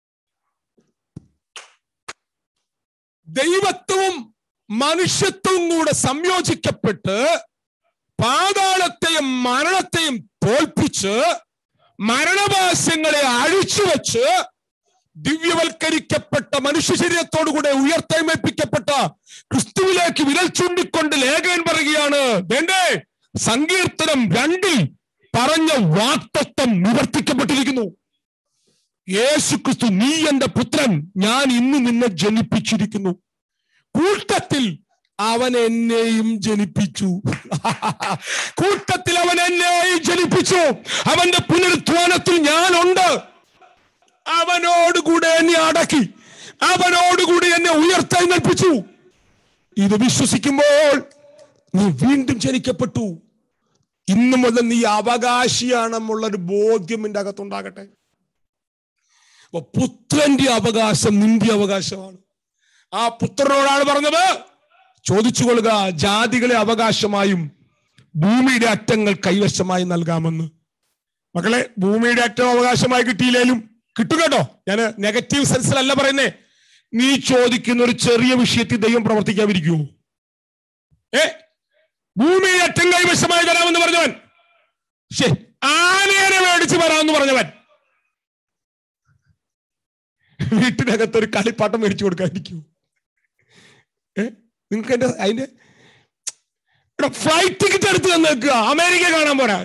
ദൈവത്വവും മനുഷ്യത്വവും കൂടെ സംയോജിക്കപ്പെട്ട് പാതാളത്തെയും മരണത്തെയും തോൽപ്പിച്ച് മരണവാസ്യങ്ങളെ അഴിച്ചുവെച്ച് ദിവ്യവൽക്കരിക്കപ്പെട്ട മനുഷ്യ ശരീരത്തോടുകൂടെ ഉയർത്തെഴുന്നേൽപ്പിക്കപ്പെട്ട ക്രിസ്തുവിലേക്ക് വിരൽ ചൂണ്ടിക്കൊണ്ട് ലേഖകൻ പറയുകയാണ് വേണ്ടേ സങ്കീർത്തനം രണ്ടിൽ പറഞ്ഞ വാക്തത്വം നിവർത്തിക്കപ്പെട്ടിരിക്കുന്നു യേശു ക്രിസ്തു നീ എന്റെ പുത്രൻ ഞാൻ ഇന്ന് നിന്നെ ജനിപ്പിച്ചിരിക്കുന്നു കൂട്ടത്തിൽ അവൻ എന്നെയും ജനിപ്പിച്ചു കൂട്ടത്തിൽ അവൻ എന്നെയും ജനിപ്പിച്ചു അവന്റെ പുനരുത്ഥാനത്തിൽ ഞാനുണ്ട് അവനോടുകൂടെ എന്നെ അടക്കി അവനോടുകൂടി എന്നെ ഉയർത്തെഴുന്നേൽപ്പിച്ചു ഇത് വിശ്വസിക്കുമ്പോൾ നീ വീണ്ടും ജനിക്കപ്പെട്ടു ഇന്നു മുതൽ നീ അവകാശിയാണെന്നുള്ള ഒരു ബോധ്യം നിന്റെ അകത്തുണ്ടാകട്ടെ അപ്പൊ പുത്രന്റെ അവകാശം നിന്റെ അവകാശമാണ് ആ പുത്രനോടാണ് പറഞ്ഞത് ചോദിച്ചു കൊള്ളുക ജാതികളെ അവകാശമായും ഭൂമിയുടെ അറ്റങ്ങൾ കൈവശമായി നൽകാമെന്ന് മക്കളെ ഭൂമിയുടെ അറ്റം അവകാശമായി കിട്ടിയില്ലേലും കിട്ടും കേട്ടോ ഞാൻ നെഗറ്റീവ് സെൻസിലല്ല പറയുന്നേ നീ ചോദിക്കുന്ന ഒരു ചെറിയ വിഷയത്തിൽ ദൈവം പ്രവർത്തിക്കാതിരിക്കുമോ ഏ ഭൂമിയുടെ അറ്റം കൈവശമായി തരാമെന്ന് പറഞ്ഞവൻ ശേ ആനേനെ മേടിച്ച് വരാമെന്ന് പറഞ്ഞവൻ വീട്ടിനകത്ത് ഒരു കളിപ്പാട്ടം മേടിച്ചു കൊടുക്കാതിരിക്കൂ ഏ നിങ്ങൾക്ക് എന്റെ അതിന്റെ ഫ്ലൈറ്റ് ടിക്കറ്റ് എടുത്ത് തന്നേക്കുക അമേരിക്ക കാണാൻ പോരാൻ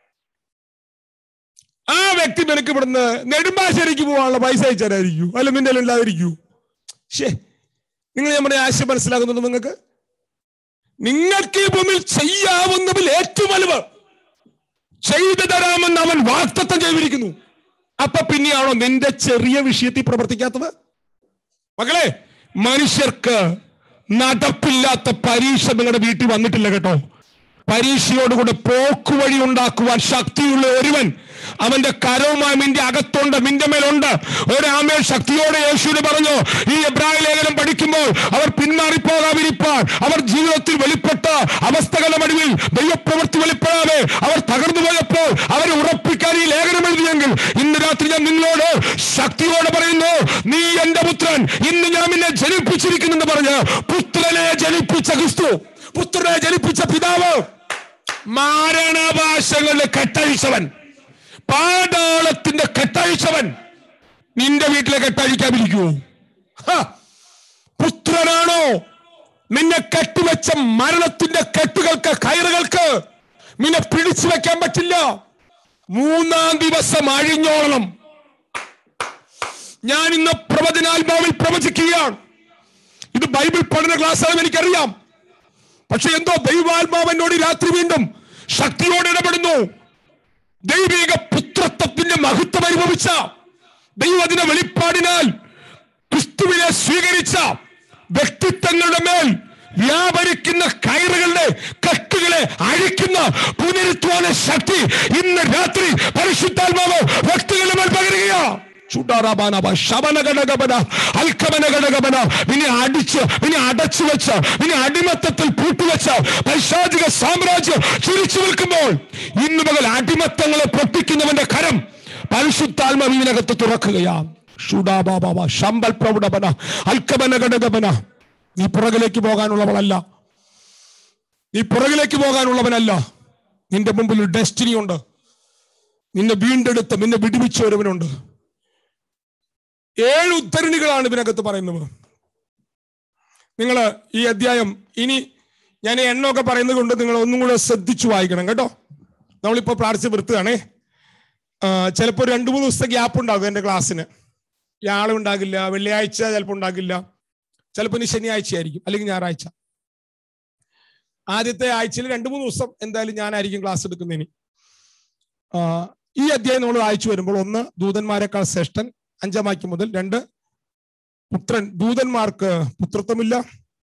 ആ വ്യക്തി നിനക്ക് ഇവിടുന്ന് നെടുമ്പാശ്ശേരിക്ക് പോകാനുള്ള പൈസ അയച്ചാലായിരിക്കൂ അല്ല നിന്റെ ഇല്ലാതിരിക്കൂ ശേ നിങ്ങൾ നമ്മുടെ ആശയം മനസ്സിലാക്കുന്നുണ്ട് നിങ്ങൾക്ക് നിങ്ങൾക്ക് ഈ ഭൂമിയിൽ ചെയ്യാവുന്നതിൽ ഏറ്റവും വലുത് ചെയ്തു തരാമെന്ന് അവൻ വാക്തത്വം ചെയ്തിരിക്കുന്നു അപ്പൊ പിന്നെയാണോ നിന്റെ ചെറിയ വിഷയത്തിൽ പ്രവർത്തിക്കാത്തത് മകളെ മനുഷ്യർക്ക് നടപ്പില്ലാത്ത പരീക്ഷ നിങ്ങളുടെ വീട്ടിൽ വന്നിട്ടില്ല കേട്ടോ പരീക്ഷയോടുകൂടെ പോക്കുവഴി ഉണ്ടാക്കുവാൻ ശക്തിയുള്ള ഒരുവൻ അവന്റെ കരവുമായി നിന്റെ അകത്തുണ്ട് നിന്റെ മേലുണ്ട് ഒരാമേ ശക്തിയോടെ യേശുവിന് പറഞ്ഞു ഈ എബ്രായ ലേഖനം പഠിക്കുമ്പോൾ അവർ പിന്മാറിപ്പോകാതിരിപ്പാൻ അവർ ജീവിതത്തിൽ വെളിപ്പെട്ട അവസ്ഥകളുടെ നടുവിൽ ദൈവപ്രവൃത്തി വെളിപ്പെടാതെ അവർ തകർന്നു പോയപ്പോൾ അവരെ ഉറപ്പിക്കാൻ ഈ ലേഖനം എഴുതിയെങ്കിൽ ഇന്ന് രാത്രി ഞാൻ നിങ്ങളോട് ശക്തിയോടെ പറയുന്നു നീ എന്റെ പുത്രൻ ഇന്ന് ഞാൻ നിന്നെ ജനിപ്പിച്ചിരിക്കുന്നെന്ന് പറഞ്ഞ് പുത്രനെ ജനിപ്പിച്ച ക്രിസ്തു പുത്രനെ ജനിപ്പിച്ച പിതാവ് മാരണഭാഷകളുടെ കെട്ടഴിച്ചവൻ പാതാളത്തിന്റെ കെട്ടഴിച്ചവൻ നിന്റെ വീട്ടിലെ കെട്ടഴിക്കാൻ വിളിക്കൂ പുത്രനാണോ നിന്നെ കെട്ടിവെച്ച മരണത്തിന്റെ കെട്ടുകൾക്ക് കയറുകൾക്ക് നിന്നെ പിടിച്ചു വെക്കാൻ പറ്റില്ല മൂന്നാം ദിവസം അഴിഞ്ഞോളണം ഞാൻ ഇന്ന് പ്രവചനാത്മാവിൽ പ്രവചിക്കുകയാണ് ഇത് ബൈബിൾ പഠന ക്ലാസ്സാണെന്ന് എനിക്കറിയാം പക്ഷെ എന്തോ ദൈവാത്മാവ് എന്നോട് ഈ രാത്രി വീണ്ടും ശക്തിയോടെ ഇടപെടുന്നു ദൈവിക പുത്രത്വത്തിന്റെ മഹത്വം അനുഭവിച്ച ദൈവത്തിന്റെ വെളിപ്പാടിനാൽ ക്രിസ്തുവിനെ സ്വീകരിച്ച വ്യക്തിത്വങ്ങളുടെ മേൽ വ്യാപരിക്കുന്ന കയറുകളുടെ കെട്ടുകളെ അഴിക്കുന്ന പുനരുത്വാന ശക്തി ഇന്ന് രാത്രി പരിശുദ്ധാത്മാവ് വ്യക്തികളുടെ മേൽ പകരുകയാ ചുടാറാബാനബ ശബനഘടകപന അൽക്കമനഘടകപന പിന്നെ അടിച്ച് പിന്നെ അടച്ചു വെച്ച് പിന്നെ അടിമത്തത്തിൽ പൂട്ടുവെച്ച് പൈശാചിക സാമ്രാജ്യം ചിരിച്ചു നിൽക്കുമ്പോൾ ഇന്ന് മുതൽ അടിമത്തങ്ങളെ പൊട്ടിക്കുന്നവന്റെ കരം പരിശുദ്ധാത്മാവിനകത്ത് തുറക്കുകയാ ഷുഡാബാബാബ ശമ്പൽ പ്രൗഢപന അൽക്കമന ഘടകപന നീ പുറകിലേക്ക് പോകാനുള്ളവളല്ല നീ പുറകിലേക്ക് പോകാനുള്ളവനല്ല നിന്റെ മുമ്പിൽ ഒരു ഡെസ്റ്റിനി ഉണ്ട് നിന്നെ വീണ്ടെടുത്ത് നിന്നെ വിടുവിച്ച ഒരുവനുണ്ട് ഏഴ് ഉദ്ധരണികളാണ് ഇതിനകത്ത് പറയുന്നത് നിങ്ങൾ ഈ അധ്യായം ഇനി ഞാൻ ഈ എണ്ണമൊക്കെ പറയുന്നത് കൊണ്ട് നിങ്ങൾ ഒന്നും കൂടെ ശ്രദ്ധിച്ചു വായിക്കണം കേട്ടോ നമ്മളിപ്പോ പ്രാർത്ഥിച്ച് വൃത്തുകയാണേ ചിലപ്പോൾ രണ്ടു മൂന്ന് ദിവസത്തെ ഗ്യാപ്പ് ഉണ്ടാകും എൻ്റെ ക്ലാസ്സിന് വ്യാഴം ഉണ്ടാകില്ല വെള്ളിയാഴ്ച ചിലപ്പോൾ ഉണ്ടാകില്ല ചിലപ്പോൾ ഇനി ശനിയാഴ്ച ആയിരിക്കും അല്ലെങ്കിൽ ഞായറാഴ്ച ആദ്യത്തെ ആഴ്ചയിൽ രണ്ടു മൂന്ന് ദിവസം എന്തായാലും ഞാനായിരിക്കും ക്ലാസ് എടുക്കുന്നതിന് ആ, ഈ അധ്യായം നമ്മൾ വായിച്ചു വരുമ്പോൾ ഒന്ന് ദൂതന്മാരെക്കാൾ ശ്രേഷ്ഠൻ അഞ്ചാം വാക്യം മുതൽ രണ്ട് പുത്രൻ ദൂതന്മാർക്ക് പുത്രത്വമില്ല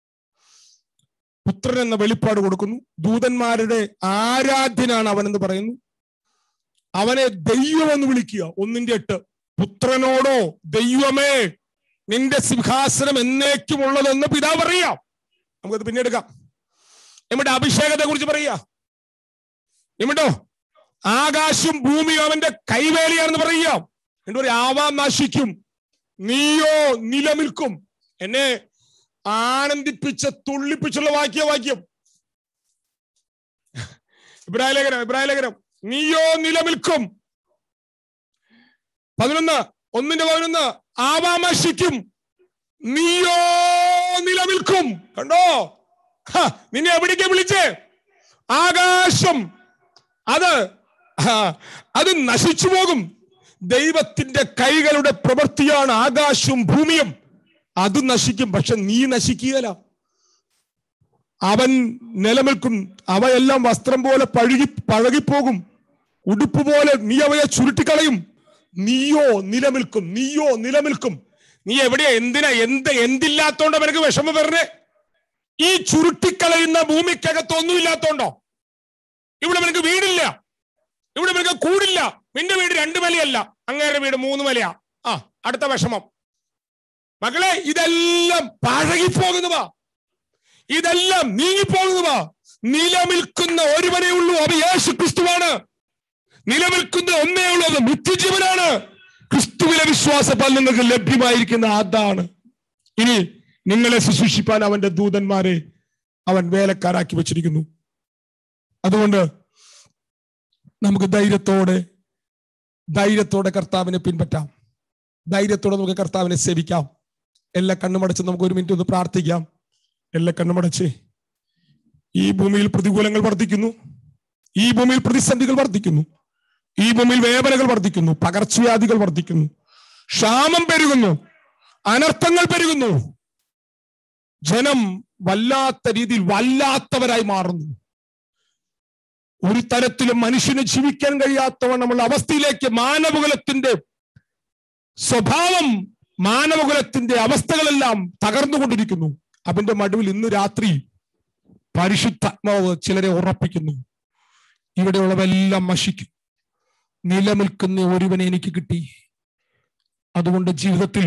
പുത്രൻ എന്ന വെളിപ്പാട് കൊടുക്കുന്നു ദൂതന്മാരുടെ ആരാധ്യനാണ് അവനെന്ന് പറയുന്നു അവനെ ദൈവം എന്ന് വിളിക്കുക ഒന്നിന്റെ എട്ട് പുത്രനോടോ ദൈവമേ നിന്റെ സിംഹാസനം എന്നേക്കുമുള്ളതെന്ന് പിതാവ് അറിയാം നമുക്കത് പിന്നെ എടുക്കാം നമ്മുടെ അഭിഷേകത്തെ കുറിച്ച് പറയാ എമ്മട്ടോ ആകാശം ഭൂമിയും അവന്റെ കൈവേലിയാണെന്ന് പറയുക എന്നിട്ട് പറയും ആവാം നശിക്കും നീയോ നിലനിൽക്കും എന്നെ ആനന്ദിപ്പിച്ച തുള്ളിപ്പിച്ചുള്ള വാക്യ വാക്യം ഇബ്രാഹിം ലേഖനം ഇബ്രാഹിം ലേഖനം നീയോ നിലനിൽക്കും പതിനൊന്ന് ഒന്നിന്റെ പതിനൊന്ന് ആവാം നശിക്കും നീയോ നിലനിൽക്കും കണ്ടോ ഹ, നിന്നെ എവിടേക്കാ വിളിച്ചേ ആകാശം അത് ആ, അത് നശിച്ചു പോകും ദൈവത്തിന്റെ കൈകളുടെ പ്രവൃത്തിയാണ് ആകാശവും ഭൂമിയും അത് നശിക്കും പക്ഷെ നീ നശിക്കുകയല്ല അവൻ നിലനിൽക്കും അവയെല്ലാം വസ്ത്രം പോലെ പഴുകി പഴകിപ്പോകും ഉടുപ്പ് പോലെ നീ അവയെ ചുരുട്ടിക്കളയും നീയോ നിലനിൽക്കും നീയോ നിലനിൽക്കും നീ എവിടെയാ എന്തിനാ എന്ത് എന്തില്ലാത്തോണ്ടോ നിനക്ക് വിഷമം വരണേ ഈ ചുരുട്ടിക്കളയുന്ന ഭൂമിക്കകത്ത് ഒന്നുമില്ലാത്തോണ്ടോ ഇവിടെ നിനക്ക് വീടില്ല ഇവിടെ നിനക്ക് കൂടില്ല നിന്റെ വീട് രണ്ട് മലയല്ല അങ്ങേരുടെ വീട് മൂന്ന് മലയാ ആ അടുത്ത വിഷമം മകളെ ഇതെല്ലാം പഴകിപ്പോകുന്നവാ ഇതെല്ലാം നീങ്ങിപ്പോകുന്നവാ നിലനിൽക്കുന്ന ഒരുവനേ ഉള്ളൂ അവ യേശു ക്രിസ്തുവാണ് നിലനിൽക്കുന്ന ഒന്നേ ഉള്ളൂ അത് നിത്യജീവനാണ് ക്രിസ്തുവിലെ വിശ്വാസത്താൽ നിങ്ങൾക്ക് ലഭ്യമായിരിക്കുന്ന അതാണ് ഇനി നിങ്ങളെ ശുശ്രൂഷിപ്പാൻ അവന്റെ ദൂതന്മാരെ അവൻ വേലക്കാരാക്കി വെച്ചിരിക്കുന്നു അതുകൊണ്ട് നമുക്ക് ധൈര്യത്തോടെ ധൈര്യത്തോടെ കർത്താവിനെ പിൻപറ്റാം ധൈര്യത്തോടെ നമുക്ക് കർത്താവിനെ സേവിക്കാം എല്ലാ കണ്ണുമടച്ച് നമുക്ക് ഒരു മിനിറ്റ് ഒന്ന് പ്രാർത്ഥിക്കാം എല്ലാ കണ്ണുമടച്ച് ഈ ഭൂമിയിൽ പ്രതികൂലങ്ങൾ വർദ്ധിക്കുന്നു ഈ ഭൂമിയിൽ പ്രതിസന്ധികൾ വർദ്ധിക്കുന്നു ഈ ഭൂമിയിൽ വേദനകൾ വർദ്ധിക്കുന്നു പകർച്ചവ്യാധികൾ വർദ്ധിക്കുന്നു ക്ഷാമം പെരുകുന്നു അനർത്ഥങ്ങൾ പെരുകുന്നു ജനം വല്ലാത്ത രീതിയിൽ വല്ലാത്തവരായി മാറുന്നു ഒരു തരത്തിലും മനുഷ്യന് ജീവിക്കാൻ കഴിയാത്തവണ്ണമുള്ള അവസ്ഥയിലേക്ക് മാനവകുലത്തിന്റെ സ്വഭാവം മാനവകുലത്തിന്റെ അവസ്ഥകളെല്ലാം തകർന്നുകൊണ്ടിരിക്കുന്നു അവന്റെ മടുവിൽ ഇന്ന് രാത്രി പരിശുദ്ധാത്മാവ് ചിലരെ ഉറപ്പിക്കുന്നു ഇവിടെയുള്ളവെല്ലാം നശിക്കും നിലനിൽക്കുന്ന ഒരുവനെ എനിക്ക് കിട്ടി അതുകൊണ്ട് ജീവിതത്തിൽ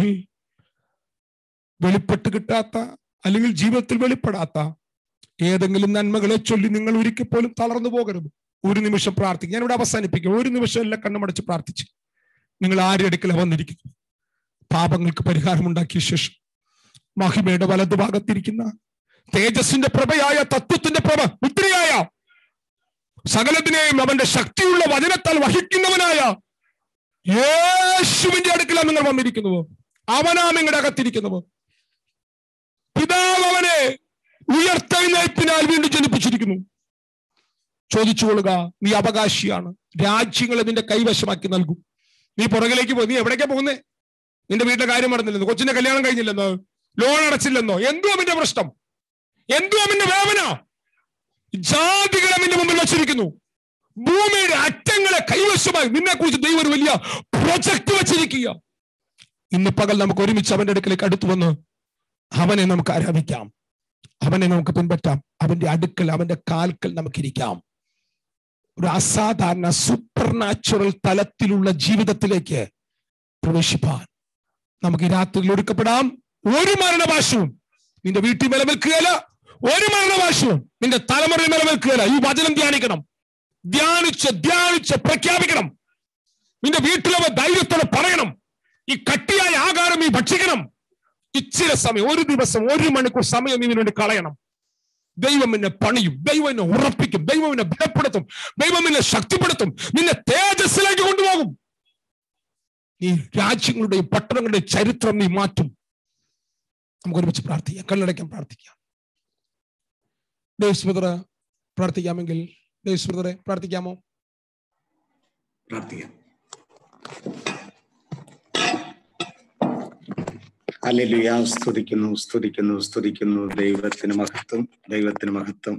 വെളിപ്പെട്ട് കിട്ടാത്ത അല്ലെങ്കിൽ ജീവിതത്തിൽ വെളിപ്പെടാത്ത ഏതെങ്കിലും നന്മകളെ ചൊല്ലി നിങ്ങൾ ഒരിക്കൽ പോലും തളർന്നു പോകരുത് ഒരു നിമിഷം പ്രാർത്ഥിക്കും ഞാനിവിടെ അവസാനിപ്പിക്കും ഒരു നിമിഷം എല്ലാം കണ്ണുമടച്ച് പ്രാർത്ഥിച്ച് നിങ്ങൾ ആരുടെ അടുക്കല വന്നിരിക്കുന്നു പാപങ്ങൾക്ക് പരിഹാരമുണ്ടാക്കിയ ശേഷം മഹിമയുടെ വലതുഭാഗത്തിരിക്കുന്ന തേജസ്സിന്റെ പ്രഭയായ തത്വത്തിന്റെ പ്രഭ മുദ്രയായ സകലത്തിനെയും അവന്റെ ശക്തിയുള്ള വചനത്താൽ വഹിക്കുന്നവനായ യേശുവിന്റെ അടുക്കലാണ് നിങ്ങൾ വന്നിരിക്കുന്നത് അവനാ നിങ്ങളുടെ അകത്തിരിക്കുന്നത് പിതാവ് അവനെ ഉയർത്തെഴുന്നേൽപ്പിനാൽ വീണ്ടും ജനിപ്പിച്ചിരിക്കുന്നു ചോദിച്ചുകൊള്ളുക നീ അവകാശിയാണ് രാജ്യങ്ങളെ നിന്റെ കൈവശമാക്കി നൽകും നീ പുറകിലേക്ക് പോയി നീ എവിടേക്കാ പോകുന്നേ നിന്റെ വീട്ടിലെ കാര്യം നടന്നില്ലെന്നോ കൊച്ചിന്റെ കല്യാണം കഴിഞ്ഞില്ലെന്നോ ലോൺ അടച്ചില്ലെന്നോ എന്തോ അവന്റെ പ്രശ്നം എന്തോ അവന്റെ വേദന ജാതികൾ അവന്റെ മുമ്പിൽ വച്ചിരിക്കുന്നു ഭൂമിയുടെ അറ്റങ്ങളെ കൈവശമായി നിന്നെ കുറിച്ച് ദൈവം ഒരു വലിയ പ്രൊജക്ട് വെച്ചിരിക്കുക ഇന്ന് പകൽ നമുക്ക് ഒരുമിച്ച് അവന്റെ അടുക്കലേക്ക് അടുത്തു വന്ന് അവനെ നമുക്ക് ആരാധിക്കാം അവനെ നമുക്ക് പിൻപറ്റാം അവന്റെ അടുക്കൽ അവന്റെ കാൽക്കൽ നമുക്കിരിക്കാം ഒരു അസാധാരണ സൂപ്പർ നാച്ചുറൽ തലത്തിലുള്ള ജീവിതത്തിലേക്ക് പ്രവേശിപ്പാൻ നമുക്ക് ഈ രാത്രിയിൽ ഒരുക്കപ്പെടാം ഒരു മരണഭാഷവും നിന്റെ വീട്ടിൽ നിലനിൽക്കുകയല്ല ഒരു മരണഭാഷവും നിന്റെ തലമുറയിൽ നിലനിൽക്കുകയല്ല ഈ വചനം ധ്യാനിക്കണം ധ്യാനിച്ച് ധ്യാനിച്ച് പ്രഖ്യാപിക്കണം നിന്റെ വീട്ടിലവ ധൈര്യത്തോടെ പറയണം ഈ കട്ടിയായ ആകാരം നീ ഭക്ഷിക്കണം ഇച്ചിരി സമയം ഒരു ദിവസം ഒരു മണിക്കൂർ സമയം നീ ഇതിനു വേണ്ടി കളയണം ദൈവം നിന്നെ പണിയും ദൈവം എന്നെ ഉറപ്പിക്കും ദൈവം എന്നെ ബലപ്പെടുത്തും ദൈവം നിന്നെ ശക്തിപ്പെടുത്തും നിന്നെ തേജസ്സിലേക്ക് കൊണ്ടുപോകും നീ രാജ്യങ്ങളുടെയും പട്ടണങ്ങളുടെയും ചരിത്രം നീ മാറ്റും നമുക്ക് ഒരുമിച്ച് പ്രാർത്ഥിക്കാം കണ്ണടയ്ക്കാൻ പ്രാർത്ഥിക്കാം ദേവസ്മിത്ര പ്രാർത്ഥിക്കാമെങ്കിൽ ദേവസ്മിത്രരെ പ്രാർത്ഥിക്കാമോ
പ്രാർത്ഥിക്കാം അല്ലെലുയാ സ്തുതിക്കുന്നു സ്തുതിക്കുന്നു സ്തുതിക്കുന്നു ദൈവത്തിന് മഹത്വം ദൈവത്തിന് മഹത്വം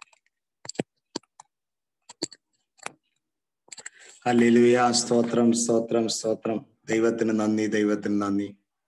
അല്ലെലുയാ സ്തോത്രം സ്തോത്രം സ്തോത്രം ദൈവത്തിന് നന്ദി ദൈവത്തിന് നന്ദി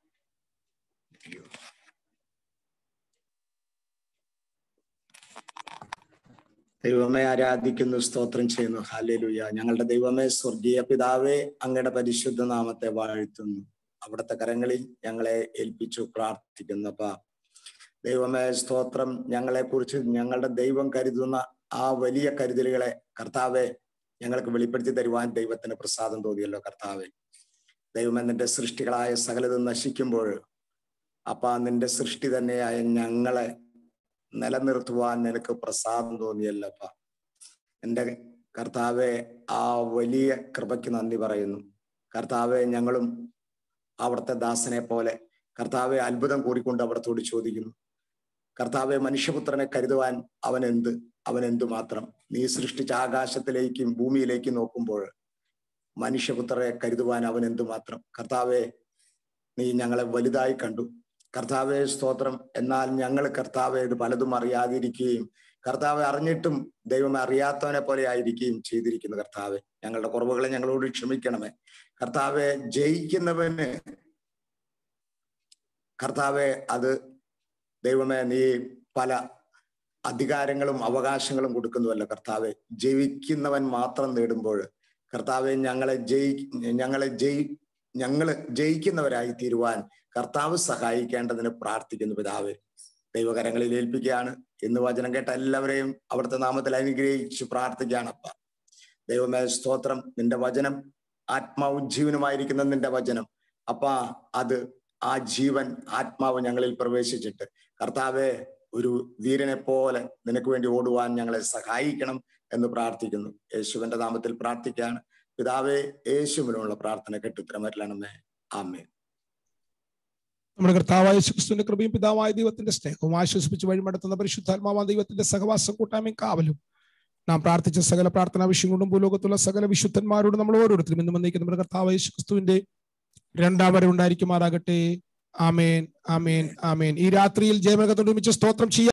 ദൈവമേ ആരാധിക്കുന്നു സ്തോത്രം ചെയ്യുന്നു ഹാലേലുയ ഞങ്ങളുടെ ദൈവമേ സ്വർഗീയ പിതാവേ അങ്ങയുടെ പരിശുദ്ധ നാമത്തെ വാഴ്ത്തുന്നു അവിടുത്തെ കരങ്ങളിൽ ഞങ്ങളെ ഏൽപ്പിച്ചു പ്രാർത്ഥിക്കുന്നപ്പ ദൈവമേ സ്തോത്രം ഞങ്ങളെ കുറിച്ച് ഞങ്ങളുടെ ദൈവം കരുതുന്ന ആ വലിയ കരുതലുകളെ കർത്താവെ ഞങ്ങൾക്ക് വെളിപ്പെടുത്തി തരുവാൻ ദൈവത്തിന് പ്രസാദം തോന്നിയല്ലോ കർത്താവെ ദൈവമേ നിന്റെ സൃഷ്ടികളായ സകലതും നശിക്കുമ്പോൾ അപ്പ നിന്റെ സൃഷ്ടി തന്നെയായ ഞങ്ങളെ നിലനിർത്തുവാൻ നിനക്ക് പ്രസാദം തോന്നിയല്ലപ്പ എൻ്റെ കർത്താവെ ആ വലിയ കൃപയ്ക്ക് നന്ദി പറയുന്നു കർത്താവെ ഞങ്ങളും അവിടുത്തെ ദാസനെ പോലെ കർത്താവെ അത്ഭുതം കൂടിക്കൊണ്ട് അവിടത്തോട് ചോദിക്കുന്നു കർത്താവെ മനുഷ്യപുത്രനെ കരുതുവാൻ അവൻ എന്ത് അവൻ എന്തു മാത്രം നീ സൃഷ്ടിച്ച ആകാശത്തിലേക്കും ഭൂമിയിലേക്കും നോക്കുമ്പോൾ മനുഷ്യപുത്രരെ കരുതുവാൻ അവൻ എന്തുമാത്രം കർത്താവെ നീ ഞങ്ങളെ വലുതായി കണ്ടു കർത്താവെ സ്തോത്രം എന്നാൽ ഞങ്ങൾ കർത്താവെ ഇത് പലതും അറിയാതിരിക്കുകയും കർത്താവെ അറിഞ്ഞിട്ടും ദൈവം അറിയാത്തവനെ പോലെ ആയിരിക്കുകയും ചെയ്തിരിക്കുന്നു കർത്താവെ ഞങ്ങളുടെ കുറവുകളെ ഞങ്ങളോട് ക്ഷമിക്കണമേ കർത്താവെ ജയിക്കുന്നവന് കർത്താവെ അത് ദൈവമേ നീ പല അധികാരങ്ങളും അവകാശങ്ങളും കൊടുക്കുന്നുവല്ലോ കർത്താവെ ജയിക്കുന്നവൻ മാത്രം നേടുമ്പോൾ കർത്താവെ ഞങ്ങളെ ജയി ഞങ്ങളെ ജയി ഞങ്ങള് ജയിക്കുന്നവരായി തീരുവാൻ കർത്താവ് സഹായിക്കേണ്ടതിന് പ്രാർത്ഥിക്കുന്നു പിതാവ് ദൈവകരങ്ങളിൽ ഏൽപ്പിക്കുകയാണ് ഇന്ന് വചനം കേട്ട എല്ലാവരെയും അവിടുത്തെ നാമത്തിൽ അനുഗ്രഹിച്ച് പ്രാർത്ഥിക്കുകയാണ് അപ്പ ദൈവമേ സ്തോത്രം നിന്റെ വചനം ആത്മാവും ജീവനുമായിരിക്കുന്ന നിന്റെ വചനം അപ്പ അത് ആ ജീവൻ ആത്മാവ് ഞങ്ങളിൽ പ്രവേശിച്ചിട്ട് കർത്താവെ ഒരു വീരനെ പോലെ നിനക്ക് വേണ്ടി ഓടുവാൻ ഞങ്ങളെ സഹായിക്കണം എന്ന് പ്രാർത്ഥിക്കുന്നു യേശുവിന്റെ നാമത്തിൽ പ്രാർത്ഥിക്കുകയാണ് പിതാവെ യേശുവിനുള്ള പ്രാർത്ഥന കെട്ടുത്തരമരലണമേ ആമേ
നമ്മുടെ കർത്താവായ ക്രിസ്തുവിന്റെ കൃപയും പിതാവായ ദൈവത്തിന്റെ സ്നേഹവും ആശ്വസിപ്പിച്ച് വഴിമടത്തുന്ന പരിശുദ്ധാത്മാവായ ദൈവത്തിന്റെ സഹവാസം കൂട്ടായ്മയും കാവലും നാം പ്രാർത്ഥിച്ച സകല പ്രാർത്ഥനാ വിഷയം കൊണ്ടും ഭൂലോകത്തുള്ള സകല വിശുദ്ധന്മാരോടും നമ്മൾ ഓരോരുത്തരും ഇന്ന് വന്നേക്കും നമ്മുടെ കർത്താവായ ക്രിസ്തുവിന്റെ രണ്ടാം വരെ ഉണ്ടായിരിക്കുമാറാകട്ടെ ആമേൻ ആമേൻ ആമേൻ ഈ രാത്രിയിൽ ജയമകത്തോട് ഒരുമിച്ച് സ്തോത്രം ചെയ്യാം